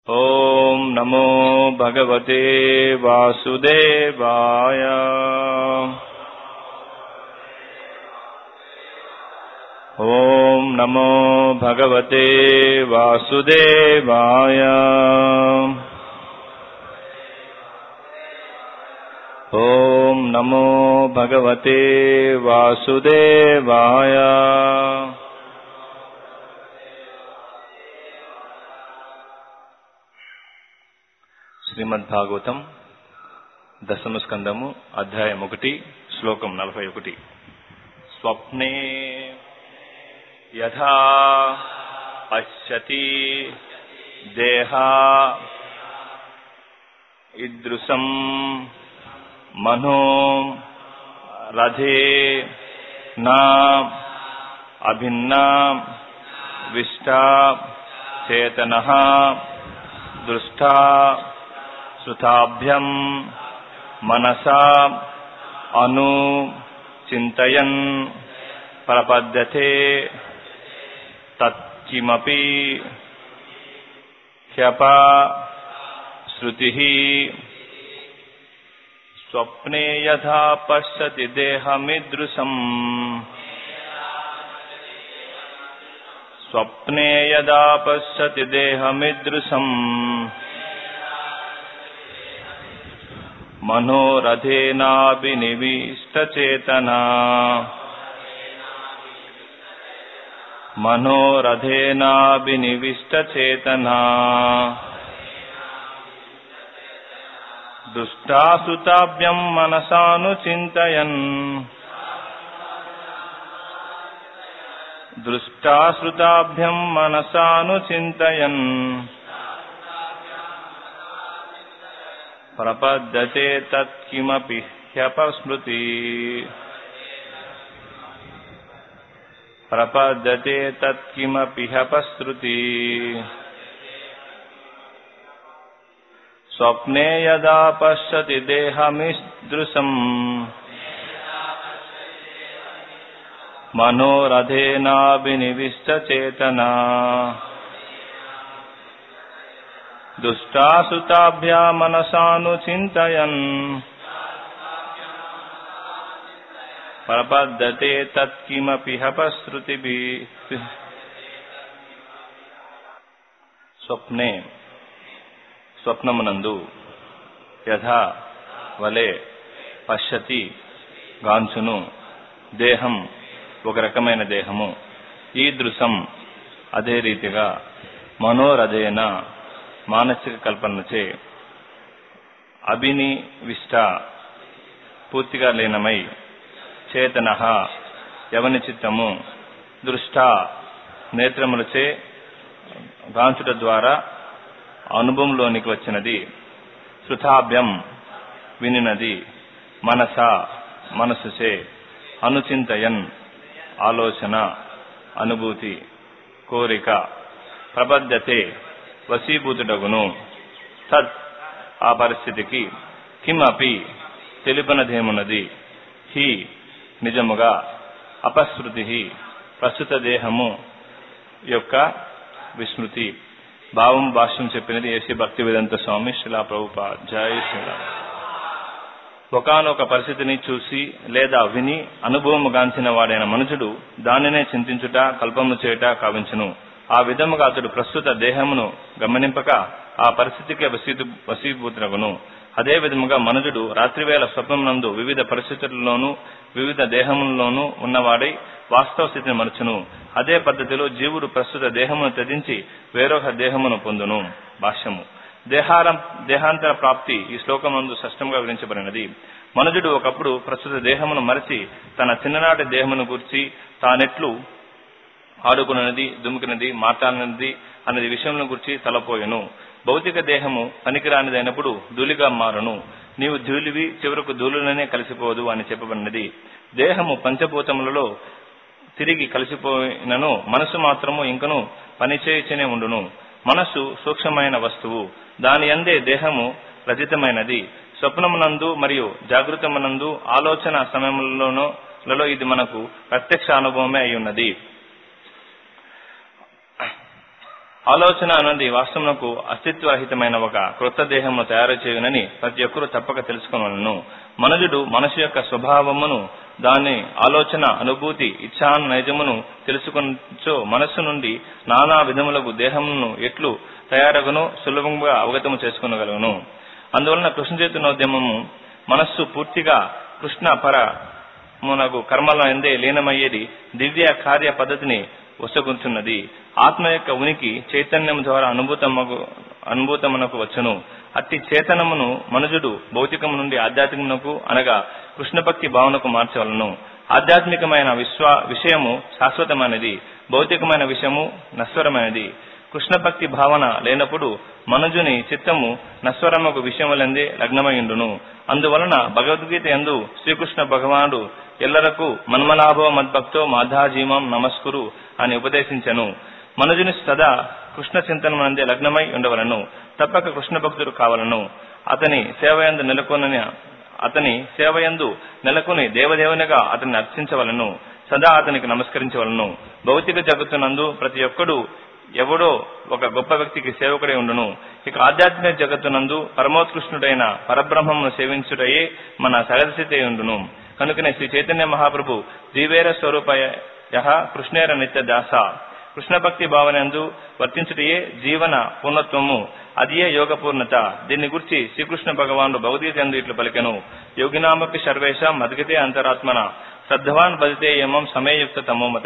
ॐ नमो भगवते वासुदेवाय ॐ नमो भगवते वासुदेवाय ॐ नमो भगवते वासुदेवाय శ్రీమద్భాగవతం దశమ స్కందము అధ్యాయం ఒకటి శ్లోకం నలభై ఒకటి స్వప్నే యథా పశ్యతి దేహా ఇదృశం మనో రథే నా అభిన్నా విష్టా చేతన దృష్టా శృతాభ్యం మనసా అను చింతయన్ ప్రపద్యతే తత్కిమపి హ్యప శృతి స్వప్నే యథా పశ్యతి దేహమిదృశం స్వప్నే యదా పశ్యతి దేహమిదృశం మనోరథేనాభినివిష్టచేతనా మనోరథేనాభినివిష్టచేతనా దుష్టాసుతాభ్యం మనసానుచింతయన్ దృష్టాశ్రుతాభ్యం మనసానుచింతయన్ ప్రపద్యతే తత్కిమపి హ్యపస్మృతి ప్రపద్యతే తత్కిమపి హ్యపశ్రుతి స్వప్నే యదా పశ్యతి దేహమిదృశం మనోరథేనాభినివిష్టచేతనా దుష్టాసుతాభ్యా మనసానుచింతయన్ ప్రపద్యతే తత్కిమపి హపశ్రుతిభి స్వప్నే స్వప్నమునందు యథా వలే పశ్యతి గాంచును దేహం ఒక రకమైన దేహము ఈ దృశం అదే రీతిగా మనోరథేన మానసిక కల్పనచే అభినివిష్ట పూర్తిగా లీనమై చేతన యవని చిత్తము దృష్ట నేత్రములచే గాంచుట ద్వారా అనుభవంలోనికి వచ్చినది శృతాభ్యం వినినది మనస మనసుచే అనుచింతయన్ ఆలోచన అనుభూతి కోరిక ప్రబద్ధతే వశీభూతుడగును తత్ ఆ పరిస్థితికి కిమపి తెలుపనదేమున్నది హి నిజముగా అపశృతి ప్రస్తుత దేహము యొక్క విస్మృతి భావం భాష్యం చెప్పినది ఏసీ భక్తి వేదంత స్వామి శిలా ప్రభుపా జయ శ్రీలా ఒకనొక పరిస్థితిని చూసి లేదా విని అనుభవము గాంచిన వాడైన మనుషుడు దానినే చింతించుట కల్పము చేయుట కావించును ఆ విధముగా అతడు ప్రస్తుత దేహమును గమనింపక ఆ పరిస్థితికి వసీతు వసీభూతునగును అదే విధముగా మనుజుడు రాత్రివేళ స్వప్నమునందు వివిధ పరిస్థితుల్లోనూ వివిధ దేహముల్లోనూ ఉన్నవాడై వాస్తవ స్థితిని మరచును అదే పద్ధతిలో జీవుడు ప్రస్తుత దేహమును త్యజించి వేరొక దేహమును పొందును భాష్యము దేహారం దేహాంతర ప్రాప్తి ఈ శ్లోకమందు స్పష్టంగా వివరించబడినది మనుజుడు ఒకప్పుడు ప్రస్తుత దేహమును మరచి తన చిన్ననాటి దేహమును గుర్చి తానెట్లు ఆడుకున్నది దుముకినది మాట్లాడినది అన్నది విషయంలో గురించి తలపోయెను భౌతిక దేహము పనికిరానిదైనప్పుడు ధూళిగా మారును నీవు ధూళివి చివరకు ధూళిలోనే కలిసిపోదు అని చెప్పబడినది దేహము పంచభూతములలో తిరిగి కలిసిపోయినను మనసు మాత్రము ఇంకను పనిచేయచనే ఉండును మనస్సు సూక్ష్మమైన వస్తువు దాని అందే దేహము రచితమైనది స్వప్నమునందు మరియు జాగృతమునందు ఆలోచన సమయములలోనూ లలో ఇది మనకు ప్రత్యక్ష అనుభవమే అయి ఉన్నది ఆలోచన అన్నది వాస్తవమునకు అస్తిత్వరహితమైన ఒక క్రొత్త దేహమును తయారు చేయునని ప్రతి ఒక్కరూ తప్పక తెలుసుకోవాలను మనుజుడు మనసు యొక్క స్వభావమును దాని ఆలోచన అనుభూతి ఇచ్ఛా నైజమును తెలుసుకొనచో మనస్సు నుండి నానా విధములకు దేహమును ఎట్లు తయారగును సులభంగా అవగతము చేసుకునగలను అందువలన కృష్ణ చైతన్యోద్యమము మనస్సు పూర్తిగా కృష్ణ పర మునగు కర్మల ఎందే లీనమయ్యేది దివ్య కార్య పద్ధతిని వసగుంటున్నది ఆత్మ యొక్క ఉనికి చైతన్యం ద్వారా అనుభూతమగు అనుభూతమునకు వచ్చును అట్టి చేతనమును మనుజుడు భౌతికము నుండి ఆధ్యాత్మికమునకు అనగా కృష్ణభక్తి భావనకు మార్చవలను ఆధ్యాత్మికమైన విశ్వ విషయము శాశ్వతమైనది భౌతికమైన విషయము నశ్వరమైనది కృష్ణ భక్తి భావన లేనప్పుడు మనుజుని చిత్తము నశ్వరమకు విషయములందే లగ్నమైండును అందువలన భగవద్గీత ఎందు శ్రీకృష్ణ భగవానుడు ఎల్లరకు మన్మలాభవ మద్భక్తో మాధాజీమం నమస్కురు అని ఉపదేశించెను మనుజుని సదా కృష్ణ చింతనమందే లగ్నమై ఉండవలను తప్పక కృష్ణ భక్తుడు కావలను అతని సేవయందు నెలకొనని అతని సేవయందు నెలకొని దేవదేవునిగా అతన్ని అర్చించవలను సదా అతనికి నమస్కరించవలను భౌతిక జగత్తునందు ప్రతి ఒక్కడు ఎవడో ఒక గొప్ప వ్యక్తికి సేవకుడై ఉండును ఇక ఆధ్యాత్మిక జగత్తునందు పరమోత్కృష్ణుడైన పరబ్రహ్మమును సేవించుటయే మన సహజస్థితి ఉండును కనుకనే శ్రీ చైతన్య మహాప్రభు దివేర స్వరూపయ కృష్ణేర నిత్య దాస కృష్ణ భక్తి భావనందు వర్తించుటయే జీవన పూర్ణత్వము అదియే యోగ పూర్ణత దీన్ని గురించి శ్రీకృష్ణ భగవానుడు భగవద్గీత ఎందు ఇట్లు పలికెను యోగినామపి సర్వేషాం మద్గతే అంతరాత్మన శ్రద్ధవాన్ బదితే ఏమం సమయయుక్త తమోమత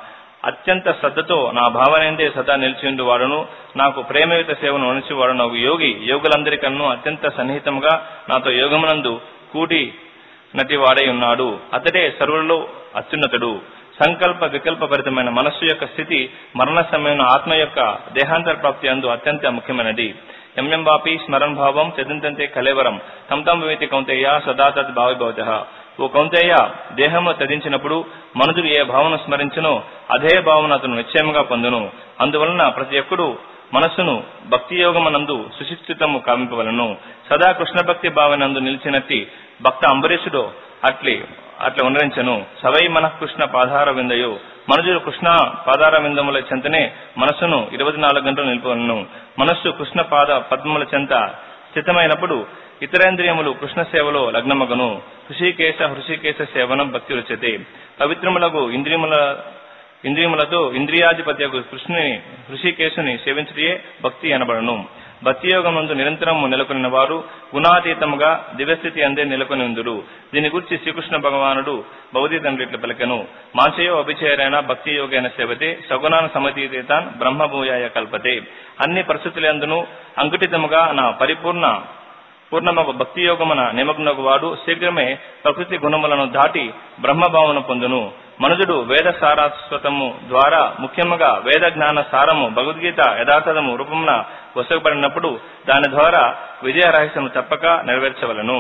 అత్యంత శ్రద్ధతో నా భావనేందే సదా నిలిచిండు వాడును నాకు ప్రేమయుత సేవను వణిచివాడు నాకు యోగి యోగులందరికన్ను అత్యంత సన్నిహితంగా నాతో యోగమునందు కూడి నటి వాడై ఉన్నాడు అతడే సర్వులలో అత్యున్నతుడు సంకల్ప వికల్ప భరితమైన మనస్సు యొక్క స్థితి మరణ సమయంలో ఆత్మ యొక్క దేహాంతర ప్రాప్తి అందు అత్యంత ముఖ్యమైనది ఎంఎం బాపి స్మరణ్ భావం చదింతంతే కలేవరం తం తం వివేతి కౌంతేయ సదా తద్ భావిభవత ఓ కౌంతేయ దేహము త్యజించినప్పుడు మనుషుడు ఏ భావన స్మరించునో అదే భావన అతను నిశ్చయముగా పొందును అందువలన ప్రతి ఒక్కడు మనస్సును భక్తి యోగమనందు సుశిక్షితము కావింపవలను సదా కృష్ణ భక్తి భావనందు నిలిచినట్టి భక్త అంబరీషుడు అట్లి అట్లా ఉండరించను సవై మన కృష్ణ పాదార విందయో మనుజుడు కృష్ణ పాదార విందముల చెంతనే మనస్సును ఇరవై నాలుగు గంటలు నిలుపవలను మనస్సు కృష్ణ పాద పద్మముల చెంత స్థితమైనప్పుడు ఇతరేంద్రియములు కృష్ణ సేవలో లగ్నమగను హృషికేశ హృషికేశ సేవనం భక్తి రుచతే పవిత్రములకు ఇంద్రియముల ఇంద్రియములతో ఇంద్రియాధిపత్యకు కృష్ణుని హృషికేశుని సేవించటే భక్తి అనబడను భక్తి యోగమందు నిరంతరము నెలకొనిన వారు గుణాతీతముగా దివ్యస్థితి అందే నెలకొని ఉందురు దీని గురించి శ్రీకృష్ణ భగవానుడు భౌతి తండ్రి ఇట్లా పలికెను మాంసయో అభిచయరైన భక్తి యోగైన సేవతే సగుణాన సమతీతాన్ బ్రహ్మభూయాయ కల్పతే అన్ని పరిస్థితులందును అంకుటితముగా నా పరిపూర్ణ పూర్ణమగు భక్తి యోగమున నిమగ్నగు వాడు శీఘ్రమే ప్రకృతి గుణములను దాటి బ్రహ్మభావన పొందును మనుజుడు వేద సారస్వతము ద్వారా ముఖ్యముగా వేద జ్ఞాన సారము భగవద్గీత యథార్థము రూపమున వసగబడినప్పుడు దాని ద్వారా విజయ రహస్యము తప్పక నెరవేర్చవలను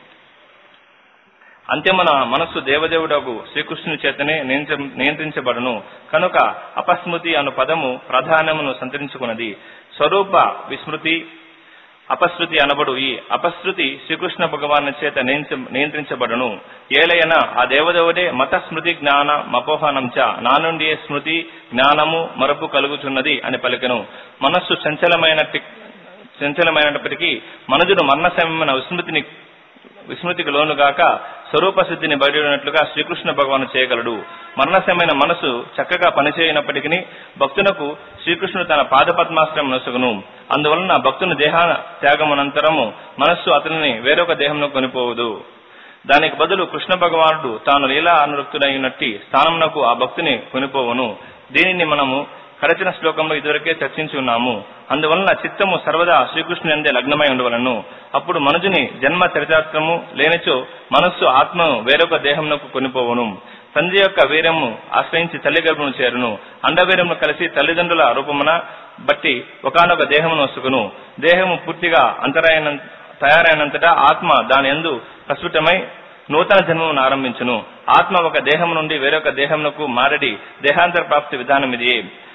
అంత్యమున మనస్సు దేవదేవుడకు శ్రీకృష్ణుని చేతనే నియంత్ర- నియంత్రించబడును కనుక అపస్మృతి అను పదము ప్రాధాన్యమును సంతరించుకున్నది స్వరూప విస్మృతి అపశృతి అనబడు ఈ అపశృతి శ్రీకృష్ణ భగవాను చేత నియంత్రించ- నియంత్రించబడును ఏలయన ఆ దేవదేవుడే మత స్మృతి జ్ఞాన మపోహనం చ నా నుండి స్మృతి జ్ఞానము మరపు కలుగుతున్నది అని పలికెను మనస్సు చంచలమైన చంచలమైనప్పటికీ మనుజుడు మరణ సమయమైన విస్మృతిని విస్మృతికి లోనుగాక స్వరూప సిద్ధిని బయలునట్లుగా శ్రీకృష్ణ భగవాను చేయగలడు మరణశమైన మనసు చక్కగా పనిచేయనప్పటికీ భక్తునకు శ్రీకృష్ణుడు తన పాదపద్మాశ్రయం నొసగును అందువలన భక్తుని దేహ త్యాగమనంతరము మనస్సు అతనిని వేరొక దేహంలో కొనిపోవదు దానికి బదులు కృష్ణ భగవానుడు తాను లీలా అనురక్తుడైనట్టి స్థానమునకు ఆ భక్తుని కొనిపోవును దీనిని మనము కడచిన శ్లోకంలో ఇదివరకే చర్చించి ఉన్నాము అందువలన చిత్తము సర్వదా శ్రీకృష్ణుని అందే లగ్నమై ఉండవలను అప్పుడు మనుజుని జన్మ చరితాత్రము లేనిచో మనస్సు ఆత్మను వేరొక దేహమునకు కొనిపోవును తండ్రి యొక్క వీర్యము ఆశ్రయించి తల్లి గర్భమును చేరును అండవీర్యమును కలిసి తల్లిదండ్రుల రూపమున బట్టి ఒకనొక దేహమును వసుకును దేహము పూర్తిగా అంతరాయన తయారైనంతటా ఆత్మ దాని ఎందు ప్రస్ఫుటమై నూతన జన్మమును ఆరంభించును ఆత్మ ఒక దేహం నుండి వేరొక దేహమునకు మారడి దేహాంతర ప్రాప్తి విధానం ఇది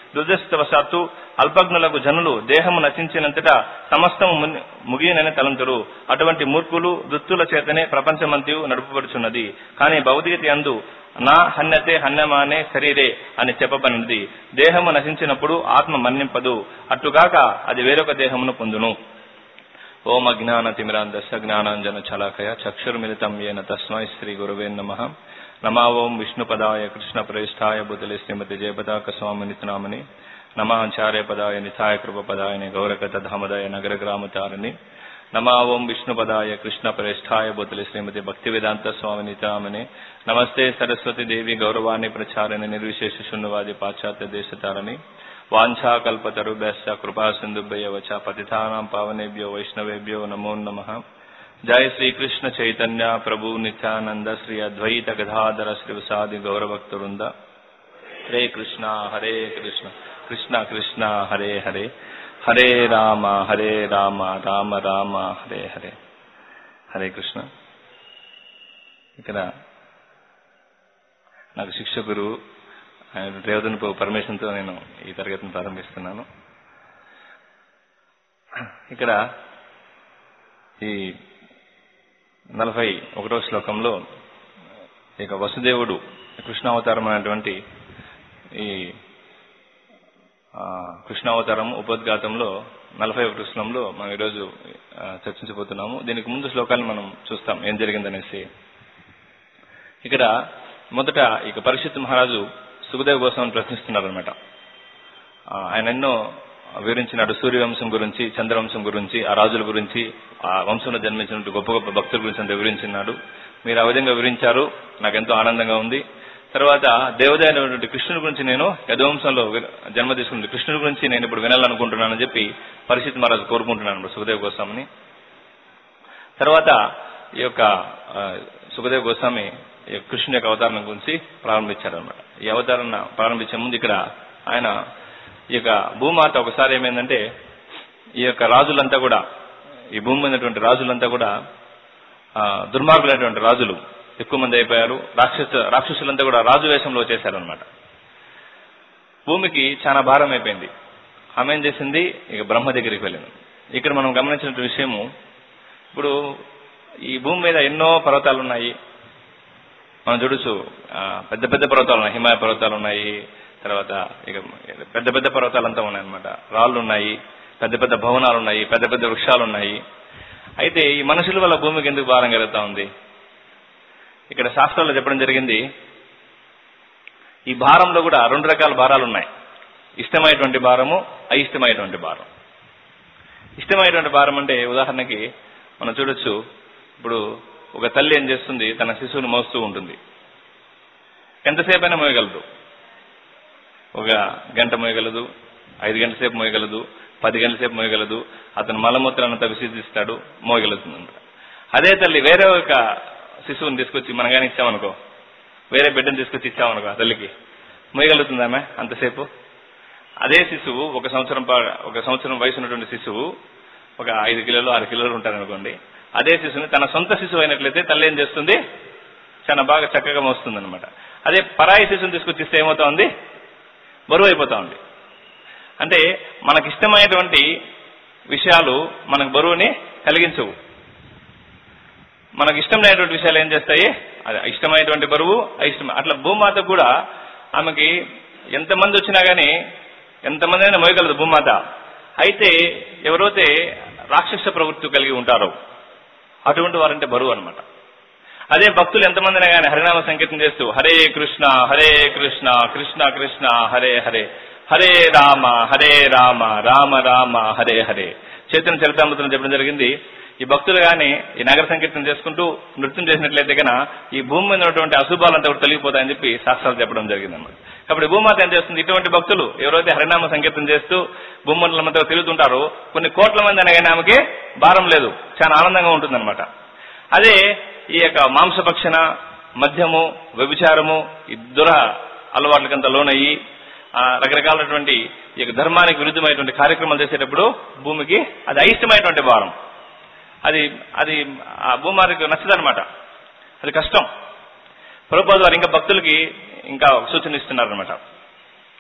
దురదృష్టవశాత్తు అల్పజ్ఞులకు జనులు దేహము నశించినంతటా సమస్తము ముని- ముగియనని తలంతురు అటువంటి మూర్ఖులు దుత్తుల చేతనే ప్రపంచమంతయు నడుపబడుచున్నది కానీ భౌతికత యందు నా హన్యతే హన్యమానే శరీరే అని చెప్పబడినది దేహము నశించినప్పుడు ఆత్మ మన్నింపదు అట్టుగాక అది వేరొక దేహమును పొందును ఓం అజ్ఞాన తిమిరాంధస్య జ్ఞానాంజన చలాకయ చక్షుర్మిలితం ఏన తస్మై శ్రీ గురువే నమ నమా ఓం విష్ణుపదాయ కృష్ణ ప్రేష్ఠాయ బుద్ధలి శ్రీమతి జయపతాక స్వామి నితనామని నమాచార్య పదాయ నిథాయ కృపపదాయ గౌరగత ధామదాయ నగర గ్రామతారిణి నమా ఓం విష్ణుపదాయ కృష్ణ ప్రేష్ఠాయ బుద్ధలి శ్రీమతి భక్తి వేదాంత స్వామి నితామని నమస్తే సరస్వతి దేవి గౌరవాన్ని ప్రచారిణి నిర్విశేష శూన్యవాది పాశ్చాత్య దేశతారని వాంఛాకల్పతరుభ్యశ్చ కృపా సింధుభ్య వచ పతిథానాం పావనేభ్యో వైష్ణవేభ్యో నమో నమః జయ శ్రీకృష్ణ చైతన్య ప్రభు నిత్యానంద శ్రీ అద్వైత గదాధర శ్రీవసాది గౌరభక్తవృంద హరే కృష్ణ హరే కృష్ణ కృష్ణ కృష్ణ హరే హరే హరే రామ హరే రామ రామ రామ హరే హరే హరే కృష్ణ ఇక్కడ నాకు శిక్షకురు ఆయన రేవదన్ పర్మిషన్తో నేను ఈ తరగతిని ప్రారంభిస్తున్నాను ఇక్కడ ఈ నలభై ఒకటో శ్లోకంలో ఇక వసుదేవుడు కృష్ణావతారం అనేటువంటి ఈ ఆ, కృష్ణావతారం ఉపోద్ఘాతంలో నలభై ఒకటి శ్లోకంలో మనం ఈరోజు ఆ, చర్చించబోతున్నాము దీనికి ముందు శ్లోకాన్ని మనం చూస్తాం ఏం జరిగిందనేసి ఇక్కడ మొదట ఇక పరిషత్ మహారాజు సుఖదేవ్ గోస్వామిని ప్రశ్నిస్తున్నారనమాట ఆయన ఎన్నో వివరించినాడు సూర్యవంశం గురించి చంద్రవంశం గురించి ఆ రాజుల గురించి ఆ వంశంలో జన్మించినటువంటి గొప్ప గొప్ప భక్తుల గురించి అంతా వివరించినాడు మీరు ఆ విధంగా వివరించారు నాకెంతో ఆనందంగా ఉంది తర్వాత దేవదైనటువంటి కృష్ణుడి గురించి నేను యదువంశంలో వి- జన్మ తీసుకున్న కృష్ణుడి గురించి నేను ఇప్పుడు వినాలనుకుంటున్నానని చెప్పి పరిషత్ మహారాజు కోరుకుంటున్నాను సుఖదేవ్ గోస్వామిని తర్వాత ఈ యొక్క ఆ, సుఖదేవ్ గోస్వామి ఈ యొక్క కృష్ణుని యొక్క అవతారం గురించి ప్రారంభించారనమాట ఈ అవతారణ ప్రారంభించే ముందు ఇక్కడ ఆయన ఈ యొక్క భూమాత ఒకసారి ఏమైందంటే ఈ యొక్క రాజులంతా కూడా ఈ భూమి మీద ఉన్నటువంటి రాజులంతా కూడా ఆ, దుర్మార్గులైనటువంటి రాజులు ఎక్కువ మంది అయిపోయారు రాక్షస రాక్షసులంతా కూడా రాజు వేషంలో వచ్చేసారనమాట భూమికి చాలా భారం అయిపోయింది ఆమె ఏం చేసింది ఇక బ్రహ్మ దగ్గరికి వెళ్ళింది ఇక్కడ మనం గమనించిన విషయము ఇప్పుడు ఈ భూమి మీద ఎన్నో పర్వతాలు ఉన్నాయి మనం చూడొచ్చు ఆ, పెద్ద పెద్ద పర్వతాలు ఉన్నాయి హిమాలయ పర్వతాలు ఉన్నాయి తర్వాత ఇక పెద్ద పెద్ద పర్వతాలంతా ఉన్నాయి అనమాట రాళ్ళు ఉన్నాయి పెద్ద పెద్ద భవనాలు ఉన్నాయి పెద్ద పెద్ద వృక్షాలు ఉన్నాయి అయితే ఈ మనుషుల వల్ల భూమికి ఎందుకు భారం కలుగుతా ఉంది ఇక్కడ శాస్త్రాల్లో చెప్పడం జరిగింది ఈ భారంలో కూడా రెండు రకాల భారాలు ఉన్నాయి ఇష్టమైనటువంటి భారము అయిష్టమైనటువంటి భారం ఇష్టమైనటువంటి భారం అంటే ఉదాహరణకి మనం చూడొచ్చు ఇప్పుడు ఒక తల్లి ఏం చేస్తుంది తన శిశువుని మోస్తూ ఉంటుంది ఎంతసేపైనా మోయగలదు ఒక గంట మోయగలదు ఐదు గంటల సేపు మోయగలదు పది గంటల సేపు మోయగలదు అతను మలమూత్రానంతా విసర్జిస్తాడు మోయగలుగుతుంది అనమాట అదే తల్లి వేరే ఒక శిశువుని తీసుకొచ్చి మనం కానీ ఇచ్చామనుకో వేరే బిడ్డను తీసుకొచ్చి ఇచ్చామనుకో ఆ తల్లికి మోయగలుగుతుంది ఆమె అంతసేపు అదే శిశువు ఒక సంవత్సరం పా- ఒక సంవత్సరం వయసు ఉన్నటువంటి శిశువు ఒక ఐదు కిలోలు ఆరు కిలోలు ఉంటారనుకోండి అదే శిశువుని తన సొంత శిశువు అయినట్లయితే తల్లి ఏం చేస్తుంది చాలా బాగా చక్కగా మోస్తుంది అనమాట అదే పరాయి శిశువుని తీసుకొచ్చి ఇస్తే ఏమవుతోంది బరువు అయిపోతా ఉంది అంటే మనకి ఇష్టమైనటువంటి విషయాలు మనకు బరువుని కలిగించవు మనకు ఇష్టం లేనటువంటి విషయాలు ఏం చేస్తాయి అది ఇష్టమైనటువంటి బరువు అయిష్టం అట్లా భూమాత కూడా ఆమెకి ఎంతమంది వచ్చినా గానీ ఎంతమంది అయినా మోయగలదు భూమాత అయితే ఎవరైతే రాక్షస ప్రవృత్తి కలిగి ఉంటారో అటువంటి వారంటే బరువు అన్నమాట అదే భక్తులు ఎంతమందినా కానీ హరినామ సంకీర్తన చేస్తూ హరే కృష్ణ హరే కృష్ణ కృష్ణ కృష్ణ హరే హరే హరే రామ హరే రామ రామ రామ హరే హరే చైతన్య చరితామృతం చెప్పడం జరిగింది ఈ భక్తులు గాని ఈ నగర సంకీర్తన చేసుకుంటూ నృత్యం చేసినట్లయితే కనుక ఈ భూమి మీద ఉన్నటువంటి అశుభాలంతా కూడా తొలగిపోతాయని చెప్పి శాస్త్రాలు చెప్పడం జరిగిందన్నమాట కాబట్టి భూమాత ఏం చేస్తుంది ఇటువంటి భక్తులు ఎవరైతే హరినామ సంకీర్తన చేస్తూ భూమండలంతా తిరుగుతుంటారో కొన్ని కోట్ల మంది అనగానే ఆమెకి భారం లేదు చాలా ఆనందంగా ఉంటుందన్నమాట అదే ఈ యొక్క మాంసభక్షణ మద్యము వ్యభిచారము ఈ దుర అలవాట్లకంత లోనయ్యి ఆ, రకరకాలైనటువంటి ఈ యొక్క ధర్మానికి విరుద్ధమైనటువంటి కార్యక్రమాలు చేసేటప్పుడు భూమికి అది అయిష్టమైనటువంటి భారం అది అది ఆ భూమారికి నచ్చదనమాట అది కష్టం ప్రభుపాద వారు ఇంకా భక్తులకి ఇంకా సూచన ఇస్తున్నారనమాట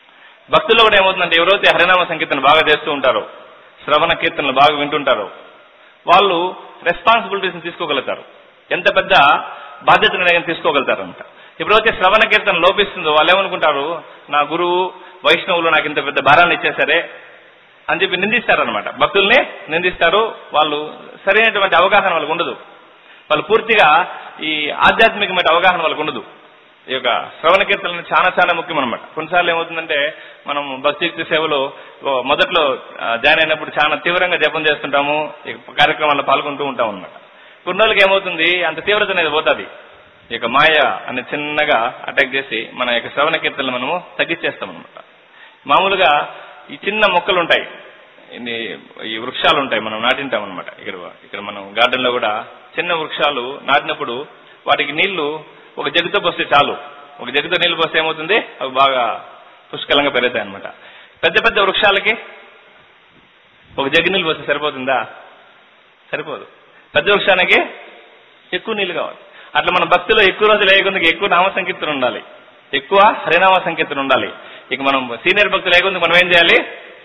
భక్తుల్లో కూడా ఏమవుతుందంటే ఎవరైతే హరినామ సంకీర్తన బాగా చేస్తూ ఉంటారో శ్రవణ కీర్తనలు బాగా వింటుంటారో వాళ్ళు రెస్పాన్సిబిలిటీస్ తీసుకోగలుగుతారు ఎంత పెద్ద బాధ్యతను అనేది తీసుకోగలుగుతారు అంట ఎప్పుడైతే శ్రవణ కీర్తన లోపిస్తుందో వాళ్ళు ఏమనుకుంటారు నా గురువు వైష్ణవులు నాకు ఇంత పెద్ద భారాన్ని ఇచ్చేసరే అని చెప్పి నిందిస్తారనమాట భక్తుల్ని నిందిస్తారు వాళ్ళు సరైనటువంటి అవగాహన వాళ్ళకు ఉండదు వాళ్ళు పూర్తిగా ఈ ఆధ్యాత్మికమైన అవగాహన వాళ్ళకు ఉండదు ఈ యొక్క శ్రవణ కీర్తనలు చాలా చాలా ముఖ్యం అనమాట కొన్నిసార్లు ఏమవుతుందంటే మనం భక్తియుక్తి సేవలో ఓ మొదట్లో ఆ, జాయిన్ అయినప్పుడు చాలా తీవ్రంగా జపం చేస్తుంటాము ఈ కార్యక్రమాల్లో పాల్గొంటూ ఉంటాం అనమాట కొన్ని రోజులకి ఏమవుతుంది అంత తీవ్రత అనేది పోతుంది ఈ యొక్క మాయ అనే చిన్నగా అటాక్ చేసి మన యొక్క శ్రవణ కీర్తనలు మనము తగ్గించేస్తాం అనమాట మామూలుగా ఈ చిన్న మొక్కలు ఉంటాయి ఇన్ని ఈ వృక్షాలు ఉంటాయి మనం నాటింటాం అనమాట ఇక్కడ ఇక్కడ మనం గార్డెన్ లో కూడా చిన్న వృక్షాలు నాటినప్పుడు వాటికి నీళ్లు ఒక జగ్గుతో పోస్తే చాలు ఒక జగ్గుతో నీళ్లు పోస్తే ఏమవుతుంది అవి బాగా పుష్కలంగా పెరుగుతాయి అనమాట పెద్ద పెద్ద వృక్షాలకి ఒక జగ్గు నీళ్ళు పోస్తే సరిపోతుందా సరిపోదు పెద్ద వృక్షానికి ఎక్కువ నీళ్లు కావాలి అట్లా మన భక్తిలో ఎక్కువ రోజులు లేకుండా ఎక్కువ నామ సంకీర్తన ఉండాలి ఎక్కువ హరినామ సంకీర్తన ఉండాలి ఇక మనం సీనియర్ భక్తులు లేకుండా మనం ఏం చేయాలి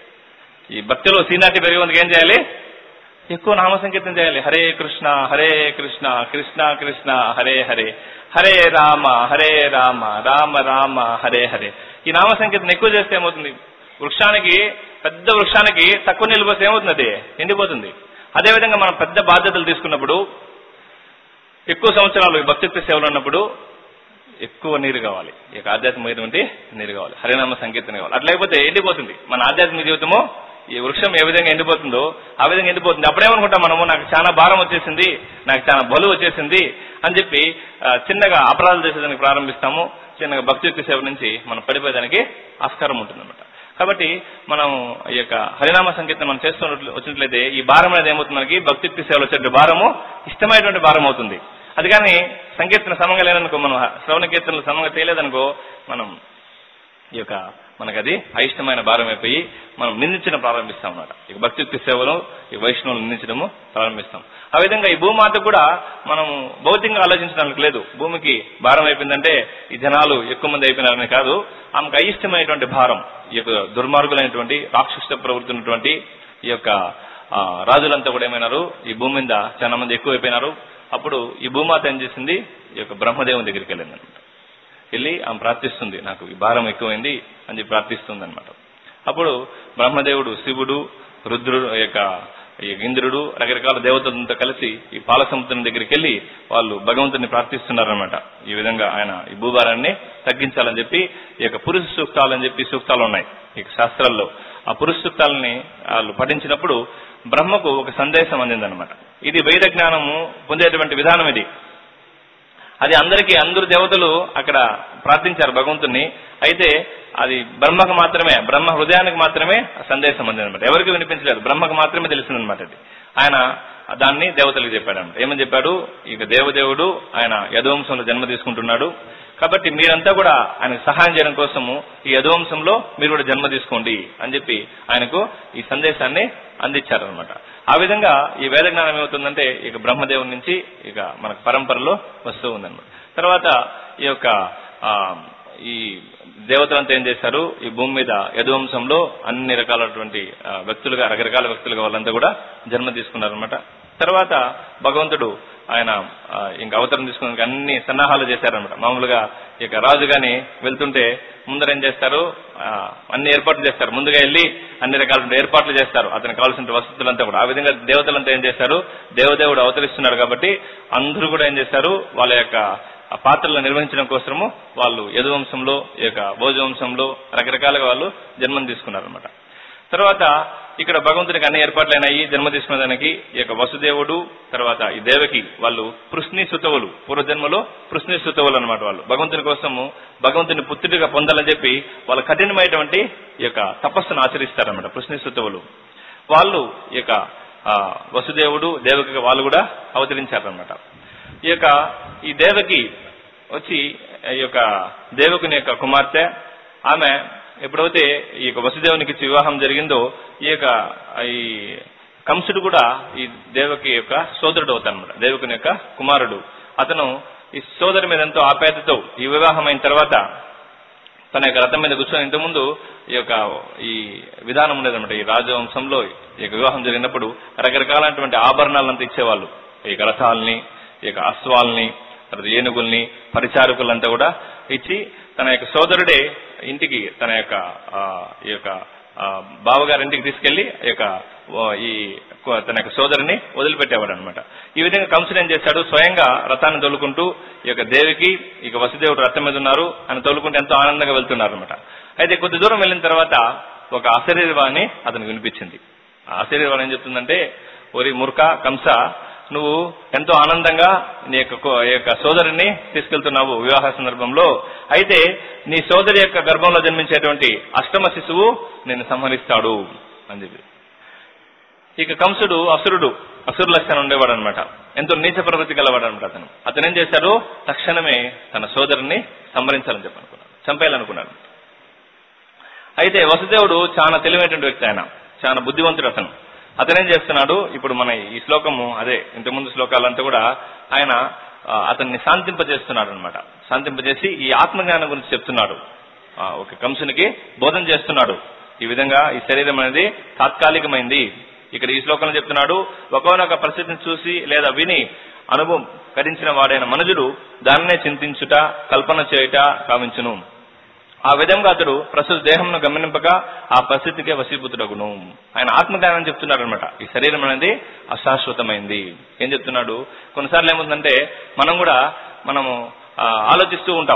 ఈ భక్తిలో సీనియారిటీ పెరిగేందుకు ఏం చేయాలి ఎక్కువ నామ సంకీర్తన చేయాలి హరే కృష్ణ హరే కృష్ణ కృష్ణ కృష్ణ హరే హరే హరే రామ హరే రామ రామ రామ హరే హరే ఈ నామ సంకీర్తన ఎక్కువ చేస్తే ఏమవుతుంది వృక్షానికి పెద్ద వృక్షానికి తక్కువ నీళ్ళు పోస్తే ఏమవుతుంది అది ఎండిపోతుంది అదేవిధంగా మనం పెద్ద బాధ్యతలు తీసుకున్నప్పుడు ఎక్కువ సంవత్సరాలు ఈ భక్తిత్వ సేవలు ఉన్నప్పుడు ఎక్కువ నీరు కావాలి ఈ యొక్క ఆధ్యాత్మికమైనటువంటి నీరు కావాలి హరినామ సంకీర్తన కావాలి అట్లా లేకపోతే ఎండిపోతుంది మన ఆధ్యాత్మిక జీవితము ఈ వృక్షం ఏ విధంగా ఎండిపోతుందో ఆ విధంగా ఎండిపోతుంది అప్పుడేమనుకుంటాం మనము నాకు చాలా భారం వచ్చేసింది నాకు చాలా బలువు వచ్చేసింది అని చెప్పి ఆ, చిన్నగా అపరాధాలు చేసేదానికి ప్రారంభిస్తాము చిన్నగా భక్తియుక్తి సేవ నుంచి మనం పడిపోయేదానికి ఆస్కారం ఉంటుందన్నమాట కాబట్టి మనం ఈ యొక్క హరినామ సంకీర్తన మనం చేస్తున్నట్లు వచ్చినట్లయితే ఈ భారం అనేది ఏమవుతుంది మనకి భక్తియుక్తి సేవలు వచ్చే భారము ఇష్టమైనటువంటి భారం అవుతుంది అది కానీ సంకీర్తన సమంగా లేదనుకో మనం శ్రవణ కీర్తనలు సమంగా చేయలేదనుకో మనం ఈ యొక్క మనకు అది అయిష్టమైన భారం అయిపోయి మనం నిందించడం ప్రారంభిస్తాం అన్నమాట ఇక భక్తియుక్తి సేవలు ఈ వైష్ణవులు నిందించడము ప్రారంభిస్తాం ఆ విధంగా ఈ భూమాత కూడా మనం భౌతికంగా ఆలోచించడానికి లేదు భూమికి భారం అయిపోయిందంటే ఈ జనాలు ఎక్కువ మంది అయిపోయినారని కాదు ఆమెకు అయిష్టమైనటువంటి భారం ఈ యొక్క దుర్మార్గులైనటువంటి రాక్షస ప్రవృత్తి ఉన్నటువంటి ఈ యొక్క ఆ, రాజులంతా కూడా ఏమైనారు ఈ భూమి మీద చాలా మంది ఎక్కువ అయిపోయినారు అప్పుడు ఈ భూమాత ఏం చేసింది ఈ యొక్క బ్రహ్మదేవుని దగ్గరికి వెళ్ళింది అనమాట వెళ్ళి ఆమె ప్రార్థిస్తుంది నాకు ఈ భారం ఎక్కువైంది అని చెప్పి ప్రార్థిస్తుంది అనమాట అప్పుడు బ్రహ్మదేవుడు శివుడు రుద్రుడు ఈ యొక్క ఈ ఇంద్రుడు రకరకాల దేవతలతో కలిసి ఈ పాలసముద్రం దగ్గరికి వెళ్ళి వాళ్ళు భగవంతుని ప్రార్థిస్తున్నారనమాట ఈ విధంగా ఆయన ఈ భూభారాన్ని తగ్గించాలని చెప్పి ఈ యొక్క పురుష సూక్తాలు అని చెప్పి సూక్తాలు ఉన్నాయి ఈ శాస్త్రాల్లో ఆ పురుష సూక్తాలని వాళ్ళు పఠించినప్పుడు బ్రహ్మకు ఒక సందేశం అందిందనమాట ఇది వేద జ్ఞానము పొందేటువంటి విధానం ఇది అది అందరికీ అందరు దేవతలు అక్కడ ప్రార్థించారు భగవంతుణ్ణి అయితే అది బ్రహ్మకు మాత్రమే బ్రహ్మ హృదయానికి మాత్రమే ఆ సందేశం అందిందనమాట ఎవరికి వినిపించలేదు బ్రహ్మకు మాత్రమే తెలిసిందనమాట అది ఆయన దాన్ని దేవతలకు చెప్పాడు అనమాట ఏమని చెప్పాడు ఇక దేవదేవుడు ఆయన యదువంశంలో జన్మ తీసుకుంటున్నాడు కాబట్టి మీరంతా కూడా ఆయనకు సహాయం చేయడం కోసము ఈ యదువంశంలో మీరు కూడా జన్మ తీసుకోండి అని చెప్పి ఆయనకు ఈ సందేశాన్ని అందించారనమాట ఆ విధంగా ఈ వేద జ్ఞానం ఏమవుతుందంటే ఇక బ్రహ్మదేవుని నుంచి ఇక మనకు పరంపరలో వస్తూ ఉందన్నమాట తర్వాత ఈ యొక్క ఆ, ఈ దేవతలంతా ఏం చేశారు ఈ భూమి మీద యదువంశంలో అన్ని రకాలైనటువంటి ఆ, వ్యక్తులుగా రకరకాల వ్యక్తులుగా వాళ్ళంతా కూడా జన్మ తీసుకున్నారనమాట తర్వాత భగవంతుడు ఆయన ఆ, ఇంకా అవతరం తీసుకున్నాక అన్ని సన్నాహాలు చేశారనమాట మామూలుగా ఇక రాజు గాని వెళ్తుంటే ముందర ఏం చేస్తారు ఆ, అన్ని ఏర్పాట్లు చేస్తారు ముందుగా వెళ్ళి అన్ని రకాల ఏర్పాట్లు చేస్తారు అతనికి కావాల్సిన వసతులంతా కూడా ఆ విధంగా దేవతలంతా ఏం చేస్తారు దేవదేవుడు అవతరిస్తున్నాడు కాబట్టి అందరూ కూడా ఏం చేస్తారు వాళ్ళ యొక్క ఆ పాత్రలను నిర్వహించడం కోసము వాళ్ళు యదువంశంలో ఈ యొక్క భోజవంశంలో రకరకాలుగా వాళ్ళు జన్మం తీసుకున్నారనమాట తర్వాత ఇక్కడ భగవంతునికి అన్ని ఏర్పాట్లైనాయి జన్మ తీసుకునేదానికి ఈ యొక్క వసుదేవుడు తర్వాత ఈ దేవకి వాళ్ళు పృష్ణి సుతవులు పూర్వజన్మలో పృష్ణి సుతవులు అనమాట వాళ్ళు భగవంతుని కోసము భగవంతుని పుత్రుడిగా పొందాలని చెప్పి వాళ్ళ కఠినమైనటువంటి ఈ యొక్క తపస్సును ఆచరిస్తారన్నమాట పృష్ణి సుతవులు వాళ్ళు ఈ యొక్క ఆ, వసుదేవుడు దేవకి వాళ్ళు కూడా అవతరించారనమాట ఈ యొక్క ఈ దేవకి వచ్చి ఈ యొక్క దేవకుని యొక్క కుమార్తె ఆమె ఎప్పుడైతే ఈ యొక్క వసుదేవునికి ఇచ్చి వివాహం జరిగిందో ఈ యొక్క ఈ కంసుడు కూడా ఈ దేవకి యొక్క సోదరుడు అవుతానమాట దేవకుని యొక్క కుమారుడు అతను ఈ సోదరి మీద ఎంతో ఆప్యాయతతో ఈ వివాహం అయిన తర్వాత తన యొక్క రథం మీద కూర్చొని ఇంతకుముందు ఈ యొక్క ఈ విధానం ఉండేదన్నమాట ఈ రాజవంశంలో ఈ యొక్క వివాహం జరిగినప్పుడు రకరకాలైనటువంటి ఆభరణాలంతా ఇచ్చేవాళ్ళు ఈ యొక్క రథాలని ఈ యొక్క అశ్వాల్ని తర్వాత ఏనుగుల్ని పరిచారకులంతా కూడా ఇచ్చి తన యొక్క సోదరుడే ఇంటికి తన యొక్క ఆ, ఈ యొక్క ఆ, బావగారి ఇంటికి తీసుకెళ్లి ఈ యొక్క ఓ, ఈ కు- తన యొక్క సోదరిని వదిలిపెట్టేవాడు అనమాట ఈ విధంగా కంసుడు ఏం చేశాడు స్వయంగా రథాన్ని తోలుకుంటూ ఈ యొక్క దేవికి ఇక వసుదేవుడు రథం మీద ఉన్నారు అని తోలుకుంటూ ఎంతో ఆనందంగా వెళ్తున్నారు అనమాట అయితే కొద్ది దూరం వెళ్ళిన తర్వాత ఒక అశరీరవాణి అతనికి వినిపించింది ఆ అశరీరవాణి ఏం చెప్తుందంటే ఒరి ముర్ఖ కంస నువ్వు ఎంతో ఆనందంగా నీ యొక్క కో- ఈ యొక్క సోదరిని తీసుకెళ్తున్నావు వివాహ సందర్భంలో అయితే నీ సోదరి యొక్క గర్భంలో జన్మించేటువంటి అష్టమ శిశువు నిన్ను సంహరిస్తాడు అని చెప్పి ఇక కంసుడు అసురుడు అసురు లక్షణం ఉండేవాడు అనమాట ఎంతో నీచ ప్రవృత్తి గలవాడు అనమాట అతను అతను ఏం చేశాడు తక్షణమే తన సోదరుని సంహరించాలని చెప్పి అనుకున్నాడు చంపేయాలనుకున్నాడు అయితే వసుదేవుడు చాలా తెలివైనటువంటి వ్యక్తి ఆయన చాలా బుద్ధివంతుడు అతను అతనేం చేస్తున్నాడు ఇప్పుడు మన ఈ శ్లోకము అదే ఇంతకుముందు శ్లోకాలంతా కూడా ఆయన ఆ, అతన్ని శాంతింపజేస్తున్నాడు అనమాట శాంతింపజేసి ఈ ఆత్మజ్ఞానం గురించి చెప్తున్నాడు ఆ, ఒక కంసునికి బోధన చేస్తున్నాడు ఈ విధంగా ఈ శరీరం అనేది తాత్కాలికమైంది ఇక్కడ ఈ శ్లోకంలో చెప్తున్నాడు ఒకనొక పరిస్థితిని చూసి లేదా విని అనుభవం కరించిన వాడైన మనుజుడు దానినే చింతించుట కల్పన చేయుట కావించును ఆ విధంగా అతడు ప్రస్తుత దేహంను గమనింపక ఆ పరిస్థితికే వశీభూతుడగును ఆయన ఆత్మజ్ఞానం చెప్తున్నాడు అనమాట ఈ శరీరం అనేది అశాశ్వతమైంది ఏం చెప్తున్నాడు కొన్నిసార్లు ఏముందంటే మనం కూడా మనము ఆ, ఆలోచిస్తూ ఉంటాం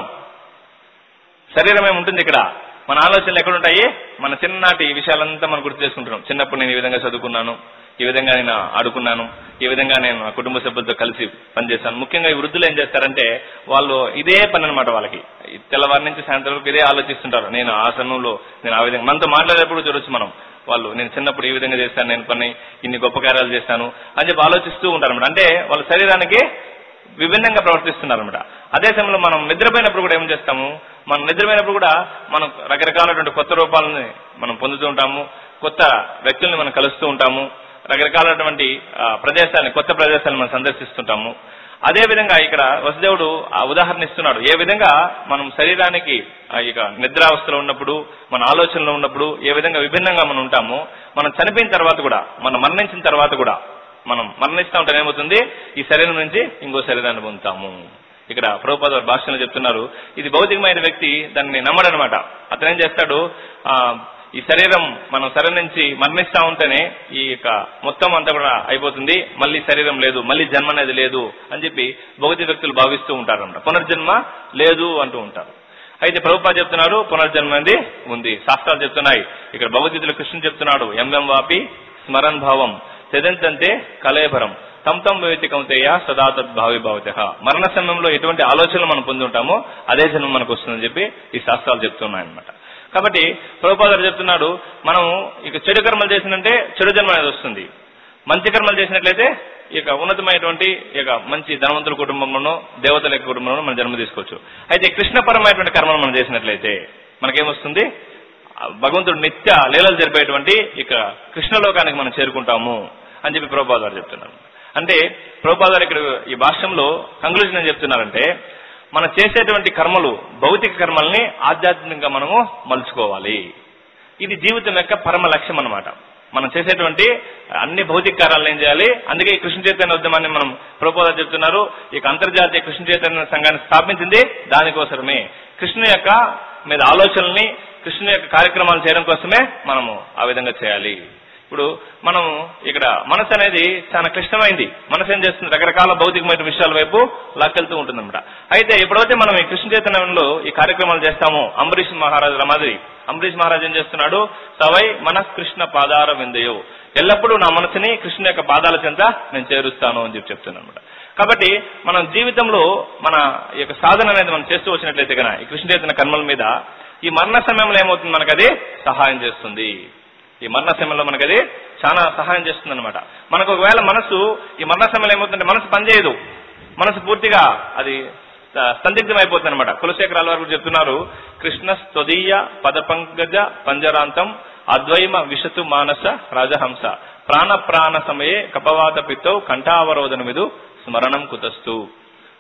శరీరం ఏముంటుంది ఇక్కడ మన ఆలోచనలు ఎక్కడ ఉంటాయి మన చిన్ననాటి విషయాలంతా మనం గుర్తు చేసుకుంటున్నాం చిన్నప్పుడు నేను ఈ విధంగా చదువుకున్నాను ఈ విధంగా నేను ఆడుకున్నాను ఈ విధంగా నేను నా కుటుంబ సభ్యులతో కలిసి పనిచేశాను ముఖ్యంగా ఈ వృద్ధులు ఏం చేస్తారంటే వాళ్ళు ఇదే పని అనమాట వాళ్ళకి ఈ తెల్లవారి నుంచి సాయంత్రం వరకు ఇదే ఆలోచిస్తుంటారు నేను ఆ సమయంలో నేను ఆ విధంగా మనతో మాట్లాడేటప్పుడు చూడొచ్చు మనం వాళ్ళు నేను చిన్నప్పుడు ఈ విధంగా చేశాను నేను పని ఇన్ని గొప్ప కార్యాలు చేశాను అని చెప్పి ఆలోచిస్తూ ఉంటారు అనమాట అంటే వాళ్ళ శరీరానికి విభిన్నంగా ప్రవర్తిస్తున్నారు అనమాట అదే సమయంలో మనం నిద్రపోయినప్పుడు కూడా ఏం చేస్తాము మనం నిద్రపోయినప్పుడు కూడా మనం రకరకాలైనటువంటి కొత్త రూపాలని మనం పొందుతూ ఉంటాము కొత్త వ్యక్తుల్ని మనం కలుస్తూ ఉంటాము రకరకాలైనటువంటి ఆ, ప్రదేశాలని కొత్త ప్రదేశాలను మనం సందర్శిస్తుంటాము అదే విధంగా ఇక్కడ వసుదేవుడు ఆ ఉదాహరణ ఇస్తున్నాడు ఏ విధంగా మనం శరీరానికి ఆ, ఇక నిద్రావస్థలో ఉన్నప్పుడు మన ఆలోచనలో ఉన్నప్పుడు ఏ విధంగా విభిన్నంగా మనం ఉంటామో మనం చనిపోయిన తర్వాత కూడా మనం మరణించిన తర్వాత కూడా మనం మరణిస్తా ఉంటే ఏమవుతుంది ఈ శరీరం నుంచి ఇంకో శరీరాన్ని పొందుతాము ఇక్కడ ప్రభుపాద వారి భాషలో చెప్తున్నారు ఇది భౌతికమైన వ్యక్తి దాన్ని నమ్మడనమాట అతను ఏం చేస్తాడు ఆ ఈ శరీరం మనం శరీరం నుంచి మరణిస్తా ఉంటేనే ఈ యొక్క మొత్తం అంతా కూడా అయిపోతుంది మళ్ళీ శరీరం లేదు మళ్ళీ జన్మ అనేది లేదు అని చెప్పి భౌతిక వ్యక్తులు భావిస్తూ ఉంటారన్నమాట పునర్జన్మ లేదు అంటూ ఉంటారు అయితే ప్రభుపా చెప్తున్నారు పునర్జన్మ అనేది ఉంది శాస్త్రాలు చెప్తున్నాయి ఇక్కడ భగవద్గీతలో కృష్ణుడు చెప్తున్నాడు ఎంఎం వాపి స్మరన్ భావం తెదంతంతే కలేభరం తమ్ తమ్ భవితి కౌంతేయ సదా తద్భావి భవత మరణ సమయంలో ఎటువంటి ఆలోచనలు మనం పొంది ఉంటామో అదే జన్మ మనకు వస్తుందని చెప్పి ఈ శాస్త్రాలు చెప్తున్నాయన్నమాట కాబట్టి ప్రభుపాదారు చెప్తున్నాడు మనం ఇక చెడు కర్మలు చేసినంటే చెడు జన్మ అనేది వస్తుంది మంచి కర్మలు చేసినట్లయితే ఇక ఉన్నతమైనటువంటి ఇక మంచి ధనవంతుల కుటుంబంలోనో దేవతల యొక్క కుటుంబంలోనో మనం జన్మ తీసుకోవచ్చు అయితే కృష్ణపరమైనటువంటి కర్మలు మనం చేసినట్లయితే మనకేమొస్తుంది ఆ భగవంతుడు నిత్య లీలలు జరిపేటువంటి ఇక కృష్ణలోకానికి మనం చేరుకుంటాము అని చెప్పి ప్రభుపాద గారు చెప్తున్నారు అంటే ప్రభుపాద గారు ఇక్కడ ఈ భాష్యంలో కంక్లూజన్ ఏం చెప్తున్నారంటే మనం చేసేటువంటి కర్మలు భౌతిక కర్మల్ని ఆధ్యాత్మికంగా మనము మలుచుకోవాలి ఇది జీవితం యొక్క పరమ లక్ష్యం అన్నమాట మనం చేసేటువంటి అన్ని భౌతిక కార్యాలను ఏం చేయాలి అందుకే ఈ కృష్ణ చైతన్య ఉద్యమాన్ని మనం ప్రపోజల్ చెప్తున్నారు ఇక అంతర్జాతీయ కృష్ణ చైతన్య సంఘాన్ని స్థాపించింది దానికోసమే కృష్ణ యొక్క మీద ఆలోచనల్ని కృష్ణ యొక్క కార్యక్రమాలు చేయడం కోసమే మనము ఆ విధంగా చేయాలి ఇప్పుడు మనం ఇక్కడ మనసు అనేది చాలా క్లిష్టమైంది మనసు ఏం చేస్తుంది రకరకాల భౌతికమైన విషయాల వైపు లాక్కెళ్తూ ఉంటుందన్నమాట అయితే ఎప్పుడైతే మనం ఈ కృష్ణ చైతన్యంలో ఈ కార్యక్రమాలు చేస్తామో అంబరీష్ మహారాజుల మాదిరి అంబరీష్ మహారాజు ఏం చేస్తున్నాడు సవై మన కృష్ణ పాదార విందయో ఎల్లప్పుడూ నా మనసుని కృష్ణ యొక్క పాదాల చెంత నేను చేరుస్తాను అని చెప్పి చెప్తున్నాను అనమాట కాబట్టి మనం జీవితంలో మన ఈ యొక్క సాధన అనేది మనం చేస్తూ వచ్చినట్లయితే కనుక ఈ కృష్ణ చైతన్య కర్మల మీద ఈ మరణ సమయంలో ఏమవుతుంది మనకు అది సహాయం చేస్తుంది ఈ మరణ సమయంలో మనకు అది చాలా సహాయం చేస్తుంది అనమాట మనకు ఒకవేళ మనసు ఈ మరణ సమయంలో ఏమవుతుందంటే మనసు పనిచేయదు మనసు పూర్తిగా అది సందిగ్ధం అయిపోతుంది అనమాట కులశేఖరాల వారు చెప్తున్నారు కృష్ణ స్తొదీయ పద పంకజ పంజరాంతం అద్వైమ విషతు మానస రాజహంస ప్రాణ ప్రాణ సమయే కపవాత పిత్తో కంఠావరోధనమిదు స్మరణం కుతస్తు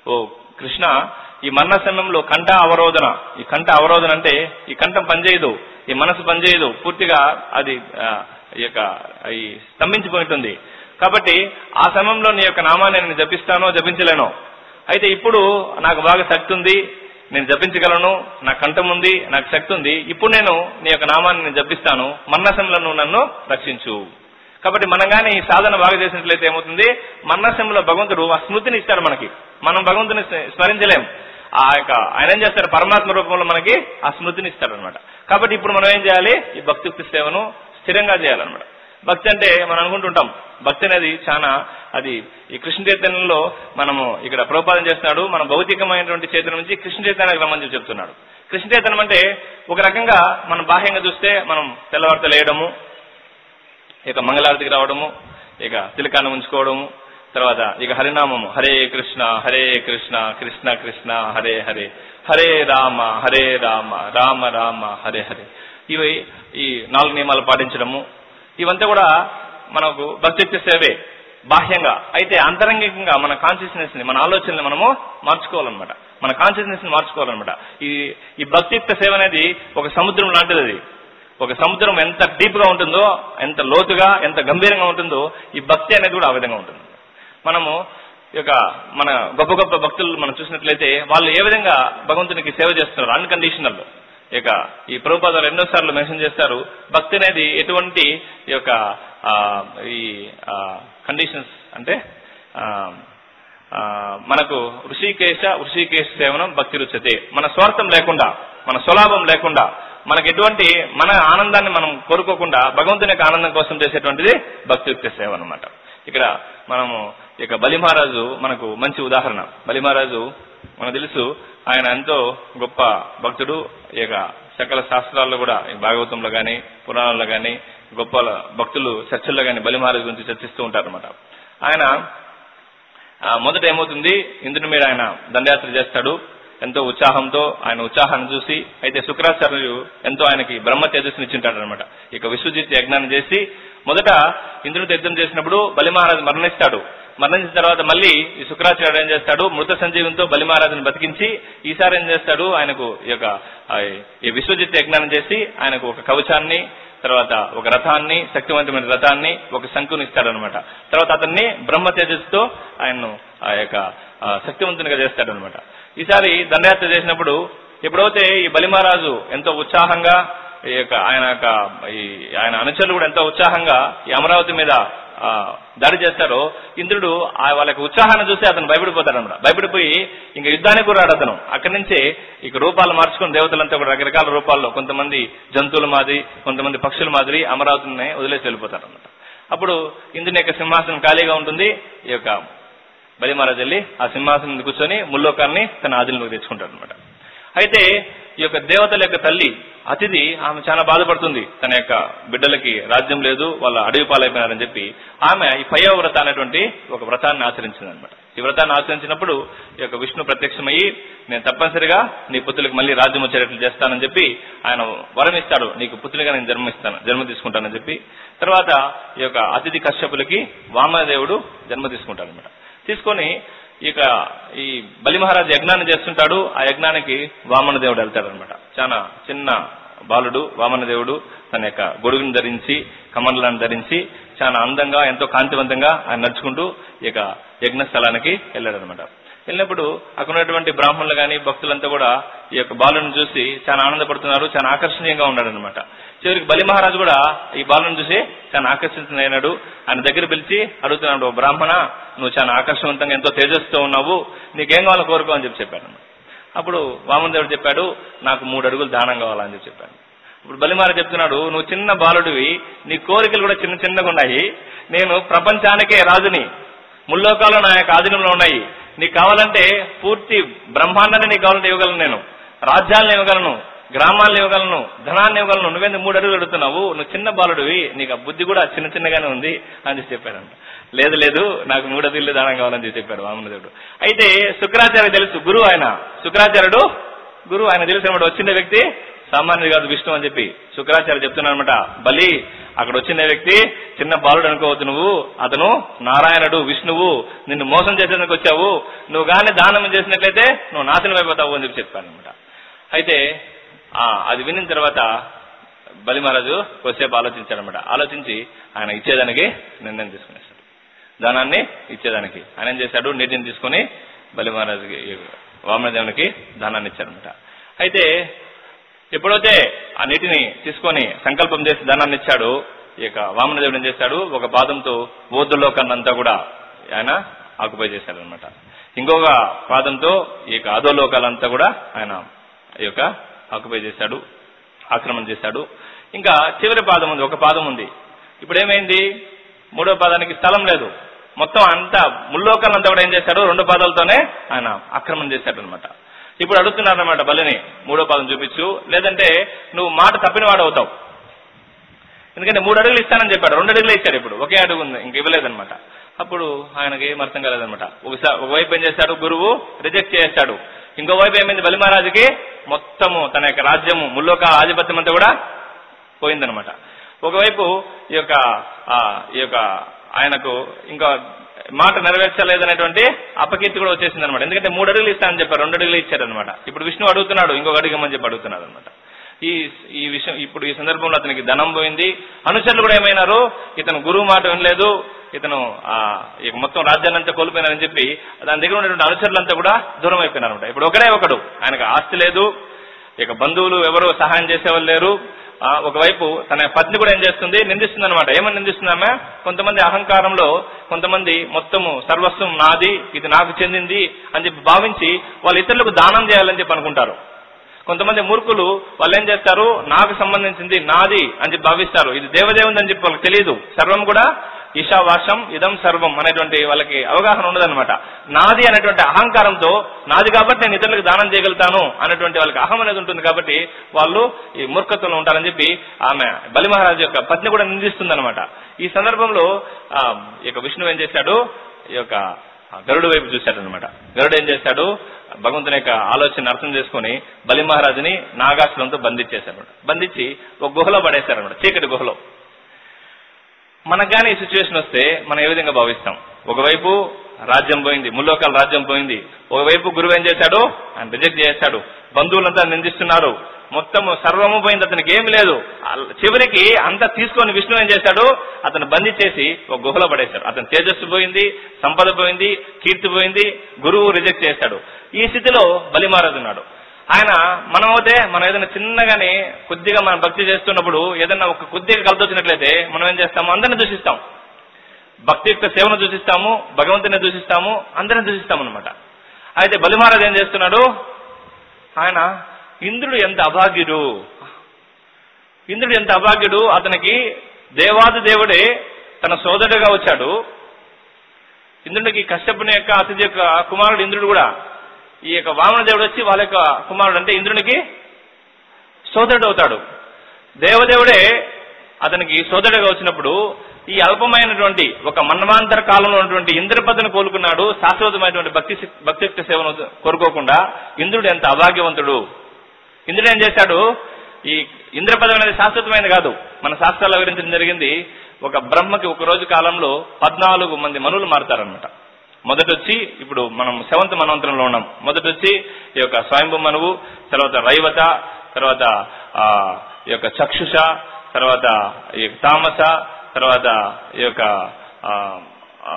ఓ కృష్ణ ఈ మరణ సమయంలో కంఠ అవరోధన ఈ కంఠ అవరోధన అంటే ఈ కంఠం పనిచేయదు ఈ మనసు పనిచేయదు పూర్తిగా అది ఆ, ఈ యొక్క ఈ స్తంభించిపోయి ఉంటుంది కాబట్టి ఆ సమయంలో నీ యొక్క నామాన్ని నేను జపిస్తానో జపించలేనో అయితే ఇప్పుడు నాకు బాగా శక్తి ఉంది నేను జపించగలను నా కంఠం ఉంది నాకు శక్తి ఉంది ఇప్పుడు నేను నీ యొక్క నామాన్ని నేను జపిస్తాను మరణ సమయంలో నువ్వు నన్ను రక్షించు కాబట్టి మనం కానీ ఈ సాధన బాగా చేసినట్లయితే ఏమవుతుంది మరణశంలో భగవంతుడు ఆ స్మృతిని ఇస్తాడు మనకి మనం భగవంతుని స్మ- స్మరించలేం ఆ యొక్క ఆయన ఏం చేస్తారు పరమాత్మ రూపంలో మనకి ఆ స్మృతిని ఇస్తాడు అనమాట కాబట్టి ఇప్పుడు మనం ఏం చేయాలి ఈ భక్తియుక్తి సేవను స్థిరంగా చేయాలన్నమాట భక్తి అంటే మనం అనుకుంటుంటాం భక్తి అనేది చాలా అది ఈ కృష్ణ చైతన్యంలో మనము ఇక్కడ ప్రోపాదన చేస్తున్నాడు మన భౌతికమైనటువంటి చైతన్యం నుంచి కృష్ణ చైతన్యానికి రమ్మని చెప్పి చెప్తున్నాడు కృష్ణ చైతన్యం అంటే ఒక రకంగా మనం బాహ్యంగా చూస్తే మనం తెల్లవారిత లేయడము ఇక మంగళారతికి రావడము ఇక తిలకాన్ని ఉంచుకోవడము తర్వాత ఇక హరినామము హరే కృష్ణ హరే కృష్ణ కృష్ణ కృష్ణ హరే హరే హరే రామ హరే రామ రామ రామ హరే హరే ఇవి ఈ నాలుగు నియమాలు పాటించడము ఇవంతా కూడా మనకు భక్తి సేవే బాహ్యంగా అయితే అంతరంగికంగా మన కాన్షియస్నెస్ ని మన ఆలోచనని మనము మార్చుకోవాలన్నమాట మన కాన్షియస్నెస్ ని మార్చుకోవాలన్నమాట ఈ ఈ భక్తియుక్త సేవ అనేది ఒక సముద్రం లాంటిది అది ఒక సముద్రం ఎంత డీప్ గా ఉంటుందో ఎంత లోతుగా ఎంత గంభీరంగా ఉంటుందో ఈ భక్తి అనేది కూడా ఆ విధంగా ఉంటుంది మనము ఈ యొక్క మన గొప్ప గొప్ప భక్తులు మనం చూసినట్లయితే వాళ్ళు ఏ విధంగా భగవంతునికి సేవ చేస్తున్నారు అన్కండిషనల్ ఇక ఈ ప్రభుపాదాలు ఎన్నో సార్లు మెన్షన్ చేస్తారు భక్తి అనేది ఎటువంటి ఈ యొక్క ఆ, ఈ కండిషన్స్ అంటే ఆ, ఆ, మనకు ఋషికేశ ఋషికేశ సేవనం భక్తి రుచతే మన స్వార్థం లేకుండా మన స్వలాభం లేకుండా మనకు ఎటువంటి మన ఆనందాన్ని మనం కోరుకోకుండా భగవంతుని యొక్క ఆనందం కోసం చేసేటువంటిది భక్తియుక్త సేవ అన్నమాట ఇక్కడ మనము ఇక బలి మహారాజు మనకు మంచి ఉదాహరణ బలి మహారాజు మనకు తెలుసు ఆయన ఎంతో గొప్ప భక్తుడు ఇక సకల శాస్త్రాల్లో కూడా ఈ భాగవతంలో గాని పురాణంలో గాని గొప్ప భక్తులు చర్చల్లో గాని బలి మహారాజు గురించి చర్చిస్తూ ఉంటారన్నమాట ఆయన ఆ, మొదట ఏమవుతుంది ఇంద్రుని మీద ఆయన దండయాత్ర చేస్తాడు ఎంతో ఉత్సాహంతో ఆయన ఉత్సాహాన్ని చూసి అయితే శుక్రాచార్యులు ఎంతో ఆయనకి బ్రహ్మ తేజస్సుని ఇచ్చింటాడు అనమాట ఇక విశ్వజిత్ యజ్ఞాన్ని చేసి మొదట ఇంద్రునితో యుద్ధం చేసినప్పుడు బలి మహారాజు మరణిస్తాడు మరణించిన తర్వాత మళ్ళీ ఈ శుక్రాచార్యుడు ఏం చేస్తాడు మృత సంజీవంతో బలి మహారాజును బతికించి ఈసారి ఏం చేస్తాడు ఆయనకు ఈ యొక్క ఆ, ఈ విశ్వజిత్ యజ్ఞానం చేసి ఆయనకు ఒక కవచాన్ని తర్వాత ఒక రథాన్ని శక్తివంతమైన రథాన్ని ఒక శంకుని ఇస్తాడనమాట తర్వాత అతన్ని బ్రహ్మ తేజస్సుతో ఆయన్ను ఆ యొక్క ఆ, శక్తివంతునిగా చేస్తాడనమాట ఈసారి దండయాత్ర చేసినప్పుడు ఎప్పుడైతే ఈ బలిమహారాజు ఎంతో ఉత్సాహంగా ఈ యొక్క ఆయన యొక్క ఈ ఆయన అనుచరులు కూడా ఎంతో ఉత్సాహంగా ఈ అమరావతి మీద ఆ, దాడి చేస్తారో ఇంద్రుడు ఆ వాళ్ళ యొక్క ఉత్సాహాన్ని చూసి అతను భయపడిపోతాడు అనమాట భయపడిపోయి ఇంకా యుద్ధానికి కూడా రాడు అతను అక్కడి నుంచే ఇక రూపాలు మార్చుకుని దేవతలంతా కూడా రకరకాల రూపాల్లో కొంతమంది జంతువుల మాదిరి కొంతమంది పక్షుల మాదిరి అమరావతిని వదిలేసి వెళ్ళిపోతారు అనమాట అప్పుడు ఇంద్రుని యొక్క సింహాసనం ఖాళీగా ఉంటుంది ఈ యొక్క బలి మహారాజు వెళ్ళి ఆ సింహాసనం మీద కూర్చొని ముల్లోకాన్ని తన ఆధీనంలోకి తెచ్చుకుంటాడు అనమాట అయితే ఈ యొక్క దేవతల యొక్క తల్లి అతిథి ఆమె చాలా బాధపడుతుంది తన యొక్క బిడ్డలకి రాజ్యం లేదు వాళ్ళ అడవి పాలైపోయినారని చెప్పి ఆమె ఈ పయవ వ్రత అనేటువంటి ఒక వ్రతాన్ని ఆచరించింది అనమాట ఈ వ్రతాన్ని ఆచరించినప్పుడు ఈ యొక్క విష్ణు ప్రత్యక్షమయ్యి నేను తప్పనిసరిగా నీ పుత్రులకు మళ్ళీ రాజ్యం వచ్చేటట్లు చేస్తానని చెప్పి ఆయన వరం ఇస్తాడు నీకు పుత్రునిగా నేను జన్మిస్తాను జన్మ తీసుకుంటానని చెప్పి తర్వాత ఈ యొక్క అతిథి కశ్యపులకి వామదేవుడు జన్మ తీసుకుంటాడు అనమాట తీసుకొని ఇక ఈ బలి మహారాజు యజ్ఞాన్ని చేస్తుంటాడు ఆ యజ్ఞానికి వామన దేవుడు వెళ్తాడు అనమాట చాలా చిన్న బాలుడు వామన దేవుడు తన యొక్క గొడుగుని ధరించి కమండలాన్ని ధరించి చాలా అందంగా ఎంతో కాంతివంతంగా ఆయన నడుచుకుంటూ ఇక యజ్ఞ స్థలానికి వెళ్ళాడు అనమాట వెళ్ళినప్పుడు అక్కడ ఉన్నటువంటి బ్రాహ్మణులు గాని భక్తులంతా కూడా ఈ యొక్క బాలుని చూసి చాలా ఆనందపడుతున్నారు చాలా ఆకర్షణీయంగా ఉన్నాడు అనమాట చివరికి బలి మహారాజు కూడా ఈ బాలుని చూసి చాలా ఆకర్షితులైనాడు ఆయన దగ్గర పిలిచి అడుగుతున్నాడు "ఓ బ్రాహ్మణ నువ్వు చాలా ఆకర్షవంతంగా ఎంతో తేజస్సుతో ఉన్నావు నీకేం కావాలో కోరుకో అని చెప్పి చెప్పాడు అప్పుడు వామనదేవుడు చెప్పాడు నాకు మూడు అడుగులు దానం కావాలని చెప్పి చెప్పాడు ఇప్పుడు బలిమార చెప్తున్నాడు నువ్వు చిన్న బాలుడివి నీ కోరికలు కూడా చిన్న చిన్నగా ఉన్నాయి నేను ప్రపంచానికే రాజుని ముల్లోకాలు నా యొక్క ఆధీనంలో ఉన్నాయి నీకు కావాలంటే పూర్తి బ్రహ్మాండాన్ని నీకు కావాలంటే ఇవ్వగలను నేను రాజ్యాలను ఇవ్వగలను గ్రామాలను ఇవ్వగలను ధనాన్ని ఇవ్వగలను నువ్వెందుకు మూడు అడుగులు అడుగుతున్నావు నువ్వు చిన్న బాలుడివి నీకు ఆ బుద్ధి కూడా చిన్న చిన్నగానే ఉంది అని చెప్పి చెప్పాడంట లేదు లేదు నాకు మూడు అడుగులు దానం కావాలని చెప్పి చెప్పాడు వామనదేవుడు అయితే శుక్రాచార్య తెలుసు గురువు ఆయన శుక్రాచార్యుడు గురువు ఆయన తెలిసినప్పుడు వచ్చిన వ్యక్తి సామాన్యుడు కాదు విష్ణు అని చెప్పి శుక్రాచార్య చెప్తున్నాడు అనమాట బలి అక్కడ వచ్చిన వ్యక్తి చిన్న బాలుడు అనుకోవద్దు నువ్వు అతను నారాయణుడు విష్ణువు నిన్ను మోసం చేసేందుకు వచ్చావు నువ్వు గాని దానం చేసినట్లయితే నువ్వు నాశనం అయిపోతావు అని చెప్పి చెప్పాను అనమాట అయితే ఆ, అది విన్న తర్వాత బలి మహారాజు కొద్దిసేపు ఆలోచించాడనమాట ఆలోచించి ఆయన ఇచ్చేదానికి నిర్ణయం తీసుకునేస్తాడు దానాన్ని ఇచ్చేదానికి ఆయన ఏం చేశాడు నీటిని తీసుకుని బలి మహారాజుకి వామనదేవునికి దానాన్ని ఇచ్చారనమాట అయితే ఎప్పుడైతే ఆ నీటిని తీసుకొని సంకల్పం చేసి దానాన్ని ఇచ్చాడు ఈ యొక్క వామనదేవుడు ఏం చేశాడు ఒక పాదంతో ఓద్దులోకాన్నంతా కూడా ఆయన ఆకుపై చేశాడు అనమాట ఇంకొక పాదంతో ఈ యొక్క అధోలోకాలంతా కూడా ఆయన ఈ యొక్క ఆకుపై చేశాడు ఆక్రమణ చేశాడు ఇంకా చివరి పాదం ఉంది ఒక పాదం ఉంది ఇప్పుడు ఏమైంది మూడో పాదానికి స్థలం లేదు మొత్తం అంతా ముల్లోకాలంతా కూడా ఏం చేశాడు రెండు పాదాలతోనే ఆయన ఆక్రమణ చేశాడు అనమాట ఇప్పుడు అడుగుతున్నాడు అనమాట బలిని మూడో పాదం చూపించు లేదంటే నువ్వు మాట తప్పిన వాడు అవుతావు ఎందుకంటే మూడు అడుగులు ఇస్తానని చెప్పాడు రెండు అడుగులు ఇచ్చాడు ఇప్పుడు ఒకే అడుగు ఉంది ఇంక ఇవ్వలేదన్నమాట అప్పుడు ఆయనకి ఏం అర్థం కాలేదన్నమాట ఒకసారి ఒకవైపు ఏం చేశాడు గురువు రిజెక్ట్ చేశాడు ఇంకోవైపు ఏమైంది బలి మహారాజుకి మొత్తము తన యొక్క రాజ్యము ముల్లోక ఆధిపత్యం అంతా కూడా పోయిందనమాట ఒకవైపు ఈ యొక్క ఆ, ఈ యొక్క ఆయనకు ఇంకా మాట నెరవేర్చలేదనేటువంటి అపకీర్తి కూడా వచ్చేసింది అనమాట ఎందుకంటే మూడు అడుగులు ఇస్తానని చెప్పారు రెండు అడుగులు ఇచ్చారనమాట ఇప్పుడు విష్ణు అడుగుతున్నాడు ఇంకొక అడుగుమని చెప్పి అడుగుతున్నాడు అనమాట ఈ ఈ విషయం ఇప్పుడు ఈ సందర్భంలో అతనికి ధనం పోయింది అనుచరులు కూడా ఏమైనారు ఇతను గురువు మాట వినలేదు ఇతను ఆ ఇక మొత్తం రాజ్యాన్ని అంతా కోల్పోయినారని చెప్పి దాని దగ్గర ఉన్నటువంటి అనుచరులంతా కూడా దూరం అయిపోయినారు అనమాట ఇప్పుడు ఒకడే ఒకడు ఆయనకు ఆస్తి లేదు ఇక బంధువులు ఎవరు సహాయం చేసేవాళ్ళు లేరు ఆ, ఒకవైపు తన పత్ని కూడా ఏం చేస్తుంది నిందిస్తుంది అనమాట ఏమని నిందిస్తుంది ఆమె కొంతమంది అహంకారంలో కొంతమంది మొత్తము సర్వస్వం నాది ఇది నాకు చెందింది అని చెప్పి భావించి వాళ్ళు ఇతరులకు దానం చేయాలని చెప్పి అనుకుంటారు కొంతమంది మూర్ఖులు వాళ్ళు ఏం చేస్తారు నాకు సంబంధించింది నాది అని చెప్పి భావిస్తారు ఇది దేవదేవుంది అని చెప్పి వాళ్ళకి తెలియదు సర్వం కూడా ఈశావాసం ఇదం సర్వం అనేటువంటి వాళ్ళకి అవగాహన ఉండదన్నమాట నాది అనేటువంటి అహంకారంతో నాది కాబట్టి నేను ఇతరులకు దానం చేయగలుగుతాను అనేటువంటి వాళ్ళకి అహం అనేది ఉంటుంది కాబట్టి వాళ్ళు ఈ మూర్ఖత్వంలో ఉంటారని చెప్పి ఆమె బలి మహారాజు యొక్క పత్ని కూడా నిందిస్తుంది ఈ సందర్భంలో ఆ, ఈ యొక్క విష్ణువు ఏం చేశాడు ఈ యొక్క గరుడు వైపు చూశాడు అనమాట గరుడు ఏం చేశాడు భగవంతుని యొక్క ఆలోచన అర్థం చేసుకుని బలి మహారాజుని నాగాసులంతో బంధించేశాడు బంధించి ఒక గుహలో పడేశారు అనమాట చీకటి గుహలో మనకు కానీ ఈ సిచ్యువేషన్ వస్తే మనం ఏ విధంగా భావిస్తాం ఒకవైపు రాజ్యం పోయింది ముల్లోకాల రాజ్యం పోయింది ఒకవైపు గురువు ఏం చేశాడు ఆయన రిజెక్ట్ చేశాడు బంధువులంతా నిందిస్తున్నారు మొత్తం సర్వము పోయింది అతనికి ఏమి లేదు అల్- చివరికి అంతా తీసుకొని విష్ణు ఏం చేశాడు అతను బంధించేసి ఒక గుహలో పడేశాడు అతని తేజస్సు పోయింది సంపద పోయింది కీర్తి పోయింది గురువు రిజెక్ట్ చేశాడు ఈ స్థితిలో బలి మహారాజు ఉన్నాడు ఆయన మనం అయితే మనం ఏదైనా చిన్నగానే కొద్దిగా మనం భక్తి చేస్తున్నప్పుడు ఏదైనా ఒక కొద్దిగా కలదొచ్చినట్లయితే మనం ఏం చేస్తాము అందరిని దూషిస్తాం భక్తి యొక్క సేవను దూషిస్తాము భగవంతుని దూషిస్తాము అందరిని దూషిస్తాం అనమాట అయితే బలి మహారాజు ఏం చేస్తున్నాడు ఆయన ఇంద్రుడు ఎంత అభాగ్యుడు ఇంద్రుడు ఎంత అభాగ్యుడు అతనికి దేవాది దేవుడే తన సోదరుడుగా వచ్చాడు ఇంద్రుడికి కశ్యపుని యొక్క అతిథి యొక్క కుమారుడు ఇంద్రుడు కూడా ఈ యొక్క వామన దేవుడు వచ్చి వాళ్ళ యొక్క కుమారుడు అంటే ఇంద్రునికి సోదరుడు అవుతాడు దేవదేవుడే అతనికి సోదరుడిగా వచ్చినప్పుడు ఈ అల్పమైనటువంటి ఒక మన్వాంతర కాలంలో ఉన్నటువంటి ఇంద్రపదను కోలుకున్నాడు శాశ్వతమైనటువంటి భక్తి భక్తియుక్త సేవను కోరుకోకుండా ఇంద్రుడు ఎంత అభాగ్యవంతుడు ఇంద్రుడు ఏం చేశాడు ఈ ఇంద్రపదం అనేది శాశ్వతమైనది కాదు మన శాస్త్రాల్లో వివరించడం జరిగింది ఒక బ్రహ్మకి ఒక రోజు కాలంలో పద్నాలుగు మంది మనులు మారుతారనమాట మొదట వచ్చి ఇప్పుడు మనం సెవెంత్ మనవంతరంలో ఉన్నాం మొదట వచ్చి ఈ యొక్క స్వయంభూ మనువు తర్వాత రైవత తర్వాత ఆ ఈ యొక్క చక్షుష తర్వాత ఈ యొక్క తామస తర్వాత ఈ యొక్క ఆ, ఆ,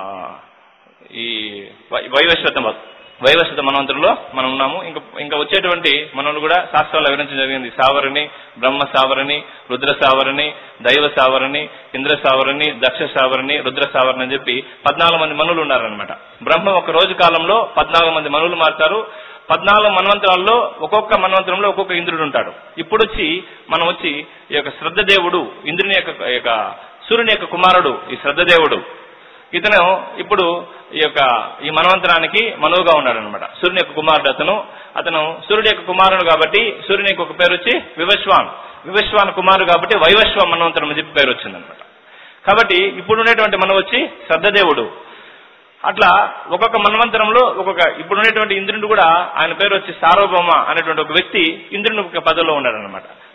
ఈ వై- వైవస్వత మ- వైవస్వత మనవంతరంలో మనం ఉన్నాము ఇంకా ఇంకా వచ్చేటువంటి మనవులు కూడా శాస్త్రాలు వివరించడం జరిగింది సావరిని బ్రహ్మ సావరిని రుద్ర సావరిని దైవ సావరిని ఇంద్ర సావరిని దక్ష సావరిని రుద్ర సావరిని అని చెప్పి పద్నాలుగు మంది మనులు ఉన్నారనమాట బ్రహ్మ ఒక రోజు కాలంలో పద్నాలుగు మంది మనులు మారుతారు పద్నాలుగు మన్వంతరాల్లో ఒక్కొక్క మన్వంతరంలో ఒక్కొక్క ఇంద్రుడు ఉంటాడు ఇప్పుడు వచ్చి మనం వచ్చి ఈ యొక్క శ్రద్ధ దేవుడు ఇంద్రుని యొక్క ఈ యొక్క సూర్యుని యొక్క కుమారుడు ఈ శ్రద్ధ దేవుడు ఇతను ఇప్పుడు ఈ యొక్క ఈ మనవంతరానికి మనువుగా ఉన్నాడు అనమాట సూర్యుని యొక్క కుమారుడు అతను అతను సూర్యుడి యొక్క కుమారుడు కాబట్టి సూర్యునికి ఒక పేరు వచ్చి వివశ్వాన్ వివశ్వాన్ కుమారుడు కాబట్టి వైవశ్వ మనవంతరం అని చెప్పి పేరు వచ్చిందనమాట కాబట్టి ఇప్పుడు ఉండేటువంటి మనం వచ్చి శ్రద్ధదేవుడు అట్లా ఒక్కొక్క మన్వంతరంలో ఒక్కొక్క ఇప్పుడు ఉండేటువంటి ఇంద్రుడు కూడా ఆయన పేరు వచ్చి సార్వభౌమ అనేటువంటి ఒక వ్యక్తి ఇంద్రుని ఒక పదవిలో ఉన్నాడు అనమాట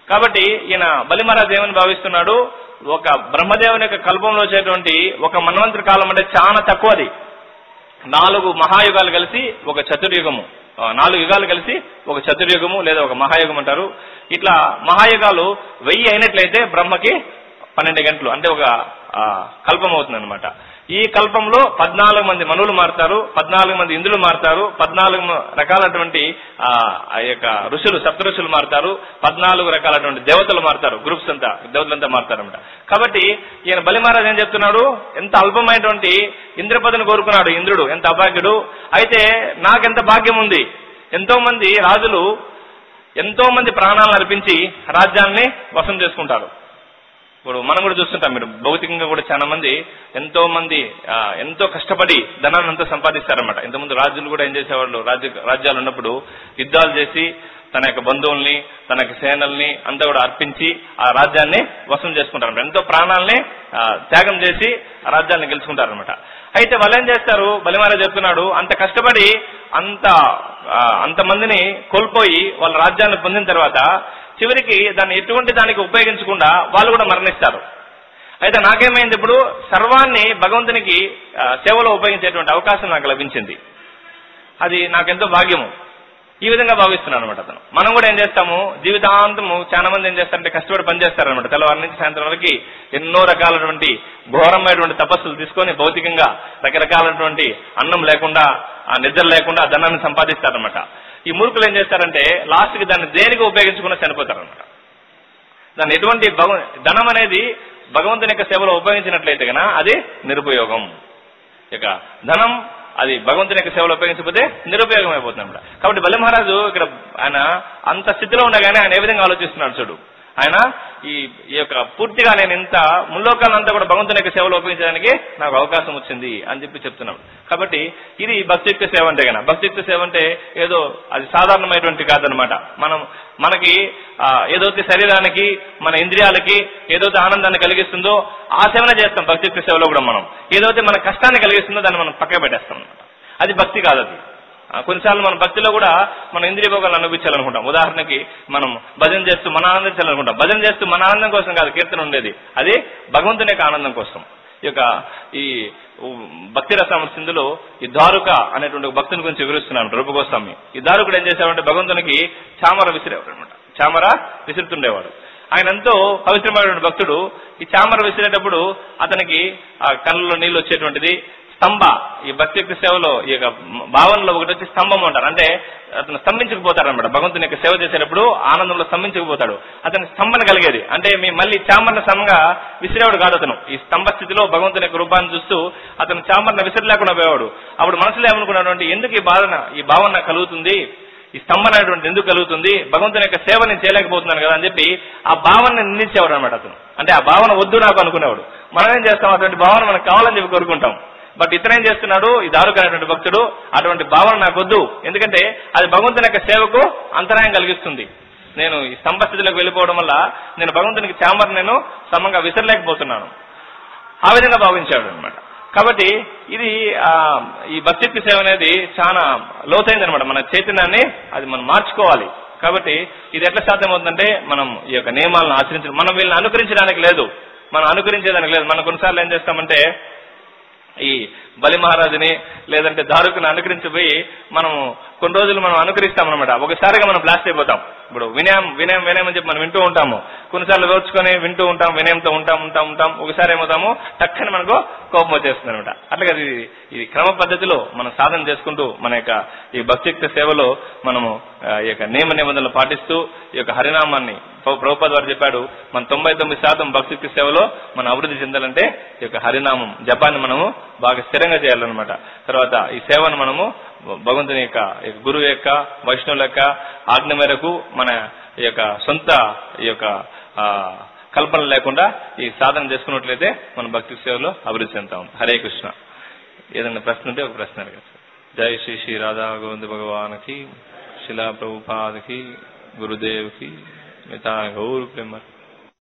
కాబట్టి ఈయన బలిమహారాజు ఏమని భావిస్తున్నాడు ఒక బ్రహ్మదేవుని యొక్క కల్పంలో వచ్చేటువంటి ఒక మన్వంతరి కాలం అంటే చాలా తక్కువది నాలుగు మహాయుగాలు కలిసి ఒక చతుర్యుగము ఆ, నాలుగు యుగాలు కలిసి ఒక చతుర్యుగము లేదా ఒక మహాయుగం అంటారు ఇట్లా మహాయుగాలు వెయ్యి అయినట్లయితే బ్రహ్మకి పన్నెండు గంటలు అంటే ఒక ఆ, కల్పం అవుతుంది అనమాట ఈ కల్పంలో పద్నాలుగు మంది మనువులు మారుతారు పద్నాలుగు మంది ఇంద్రులు మారుతారు పద్నాలుగు మ- రకాలటువంటి ఆ ఆ యొక్క ఋషులు సప్త ఋషులు మారుతారు పద్నాలుగు రకాలటువంటి దేవతలు మారుతారు గ్రూప్స్ అంతా దేవతలంతా మారుతారన్నమాట కాబట్టి ఈయన బలి మహారాజ్ ఏం చెప్తున్నాడు ఎంత అల్పమైనటువంటి ఇంద్రపదిని కోరుకున్నాడు ఇంద్రుడు ఎంత అభాగ్యుడు అయితే నాకెంత భాగ్యం ఉంది ఎంతో మంది రాజులు ఎంతో మంది ప్రాణాలను అర్పించి రాజ్యాన్ని వశం చేసుకుంటారు ఇప్పుడు మనం కూడా చూస్తుంటాం మీరు భౌతికంగా కూడా చాలా మంది ఎంతో మంది ఆ, ఎంతో కష్టపడి ధనాన్ని అంతా సంపాదిస్తారన్నమాట ఇంతకుముందు రాజులు కూడా ఏం చేసేవాళ్ళు రాజ్య రాజ్యాలు ఉన్నప్పుడు యుద్ధాలు చేసి తన యొక్క బంధువుల్ని తన యొక్క సేనల్ని అంతా కూడా అర్పించి ఆ రాజ్యాన్ని వశం చేసుకుంటారు ఎంతో ప్రాణాలని ఆ, త్యాగం చేసి ఆ రాజ్యాన్ని గెలుచుకుంటారనమాట అయితే వాళ్ళు ఏం చేస్తారు బలిమారా చెప్తున్నాడు అంత కష్టపడి అంత ఆ, అంతమందిని కోల్పోయి వాళ్ళ రాజ్యాన్ని పొందిన తర్వాత చివరికి దాన్ని ఎటువంటి దానికి ఉపయోగించకుండా వాళ్ళు కూడా మరణిస్తారు అయితే నాకేమైంది ఇప్పుడు సర్వాన్ని భగవంతునికి ఆ, సేవలో ఉపయోగించేటువంటి అవకాశం నాకు లభించింది అది నాకెంతో భాగ్యము ఈ విధంగా భావిస్తున్నాను అనమాట అతను మనం కూడా ఏం చేస్తాము జీవితాంతము చాలా మంది ఏం చేస్తారంటే కష్టపడి పనిచేస్తారనమాట తెల్లవారి నుంచి సాయంత్రం వరకు ఎన్నో రకాలైనటువంటి ఘోరమైనటువంటి తపస్సులు తీసుకొని భౌతికంగా రకరకాలైనటువంటి అన్నం లేకుండా ఆ నిద్ర లేకుండా ఆ ధనాన్ని సంపాదిస్తారనమాట ఈ మూర్ఖులు ఏం చేస్తారంటే లాస్ట్ కి దాన్ని దేనికి ఉపయోగించకుండా చనిపోతారనమాట దాన్ని ఎటువంటి భగవ ధనం అనేది భగవంతుని యొక్క సేవలో ఉపయోగించినట్లయితే గన అది నిరుపయోగం ఇక ధనం అది భగవంతుని యొక్క సేవలో ఉపయోగించకపోతే నిరుపయోగం అయిపోతుంది అనమాట కాబట్టి బలి మహారాజు ఇక్కడ ఆయన అంత స్థితిలో ఉండగానే ఆయన ఏ విధంగా ఆలోచిస్తున్నాడు చూడు ఆయన ఈ ఈ యొక్క పూర్తిగా నేను ఇంత ముల్లోకాలంతా కూడా భగవంతుని యొక్క సేవలో ఉపయోగించడానికి నాకు అవకాశం వచ్చింది అని చెప్పి చెప్తున్నాడు కాబట్టి ఇది భక్తియుక్త సేవ అంటే గన భక్తియుక్త సేవ అంటే ఏదో అది సాధారణమైనటువంటి కాదనమాట మనం మనకి ఆ, ఏదైతే శరీరానికి మన ఇంద్రియాలకి ఏదైతే ఆనందాన్ని కలిగిస్తుందో ఆ సేవన చేస్తాం భక్తియుక్త సేవలో కూడా మనం ఏదైతే మన కష్టాన్ని కలిగిస్తుందో దాన్ని మనం పక్క పెట్టేస్తాం అనమాట అది భక్తి కాదు అది ఆ, కొన్నిసార్లు మన భక్తిలో కూడా మన ఇంద్రియ భోగాలు అనుభవించాలనుకుంటాం ఉదాహరణకి మనం భజన చేస్తూ మన ఆనందించాలనుకుంటాం భజన చేస్తూ మన ఆనందం కోసం కాదు కీర్తన ఉండేది అది భగవంతుని యొక్క ఆనందం కోసం ఈ యొక్క ఈ భక్తి రసామ సింధులో ఈ దారుక అనేటువంటి ఒక భక్తుని గురించి వివరిస్తున్నాను రూపగోస్వామి ఈ దారుకుడు ఏం చేశాడంటే భగవంతునికి చామర విసిరేవాడు అనమాట చామర విసురుతుండేవాడు ఆయన ఎంతో పవిత్రమైనటువంటి భక్తుడు ఈ చామర విసిరేటప్పుడు అతనికి ఆ కళ్ళలో నీళ్లు వచ్చేటువంటిది స్తంభ ఈ భక్తి యొక్క సేవలో ఈ యొక్క భావనలో ఒకటి వచ్చి స్తంభం అంటారు అంటే అతను స్తంభించకపోతాడు అనమాట భగవంతుని యొక్క సేవ చేసేటప్పుడు ఆనందంలో స్తంభించకపోతాడు అతని స్తంభన కలిగేది అంటే మీ మళ్ళీ చామరణ సమంగా విసిరేవాడు కాదు అతను ఈ స్తంభ స్థితిలో భగవంతుని యొక్క రూపాన్ని చూస్తూ అతను చామరణ విసిరలేకుండా పోయేవాడు అప్పుడు మనసులో ఏమనుకున్నాడు అంటే ఎందుకు ఈ భావన ఈ భావన నాకు కలుగుతుంది ఈ స్తంభన అనేటువంటి ఎందుకు కలుగుతుంది భగవంతుని యొక్క సేవ నేను చేయలేకపోతున్నాను కదా అని చెప్పి ఆ భావనని నిందించేవాడు అనమాట అతను అంటే ఆ భావన వద్దు నాకు అనుకునేవాడు మనం ఏం చేస్తాం అటువంటి భావన మనకు కావాలని చెప్పి కోరుకుంటాం బట్ ఇతను ఏం చేస్తున్నాడు ఈ దారుకైనటువంటి భక్తుడు అటువంటి భావన నాకు వద్దు ఎందుకంటే అది భగవంతుని యొక్క సేవకు అంతరాయం కలిగిస్తుంది నేను ఈ స్తంభ స్థితిలోకి వెళ్ళిపోవడం వల్ల నేను భగవంతునికి చామర్ నేను సమంగా విసరలేకపోతున్నాను ఆ విధంగా భావించాడు అనమాట కాబట్టి ఇది ఆ, ఈ భక్తిత్వ సేవ అనేది చాలా లోతైంది అనమాట మన చైతన్యాన్ని అది మనం మార్చుకోవాలి కాబట్టి ఇది ఎట్లా సాధ్యమవుతుందంటే మనం ఈ యొక్క నియమాలను ఆచరించడం మనం వీళ్ళని అనుకరించడానికి లేదు మనం అనుకరించేదానికి లేదు మనం కొన్నిసార్లు ఏం చేస్తామంటే ఈ బలి మహారాజుని లేదంటే దారుకుని అనుకరించిపోయి మనము కొన్ని రోజులు మనం అనుకరిస్తాం అనమాట ఒకసారిగా మనం బ్లాస్ట్ అయిపోతాం ఇప్పుడు వినయం వినయం వినయం అని చెప్పి మనం వింటూ ఉంటాము కొన్నిసార్లు ఓర్చుకొని వింటూ ఉంటాం వినయంతో ఉంటాం ఉంటాం ఉంటాం ఒకసారి ఏమవుతాము టక్కని మనకు కోపం వచ్చేస్తుంది అనమాట అట్లాగే ఇది ఇది క్రమ పద్ధతిలో మనం సాధన చేసుకుంటూ మన యొక్క ఈ భక్తియుక్త సేవలో మనము ఆ, ఈ యొక్క నియమ నిబంధనలు పాటిస్తూ ఈ యొక్క హరినామాన్ని ప్రభు- ప్రభుపాద వారు చెప్పాడు మన తొంభై తొమ్మిది శాతం భక్తియుక్త సేవలో మనం అభివృద్ధి చెందాలంటే ఈ యొక్క హరినామం జపాన్ని మనము బాగా స్థిరంగా చేయాలన్నమాట తర్వాత ఈ సేవను మనము భగవంతుని యొక్క ఈ యొక్క గురువు యొక్క వైష్ణవుల యొక్క ఆజ్ఞ మేరకు మన ఈ యొక్క సొంత ఈ యొక్క ఆ, కల్పన లేకుండా ఈ సాధన చేసుకున్నట్లయితే మన భక్తి సేవలో అభివృద్ధి చెందుతాం హరే కృష్ణ ఏదైనా ప్రశ్న ఉంటే ఒక ప్రశ్న అడగచ్చు జై శ్రీ శ్రీ రాధా గోవింద భగవాన్కి శిలా ప్రభుపాదకి గురుదేవ్కి మిగతా గౌరు ప్రేమ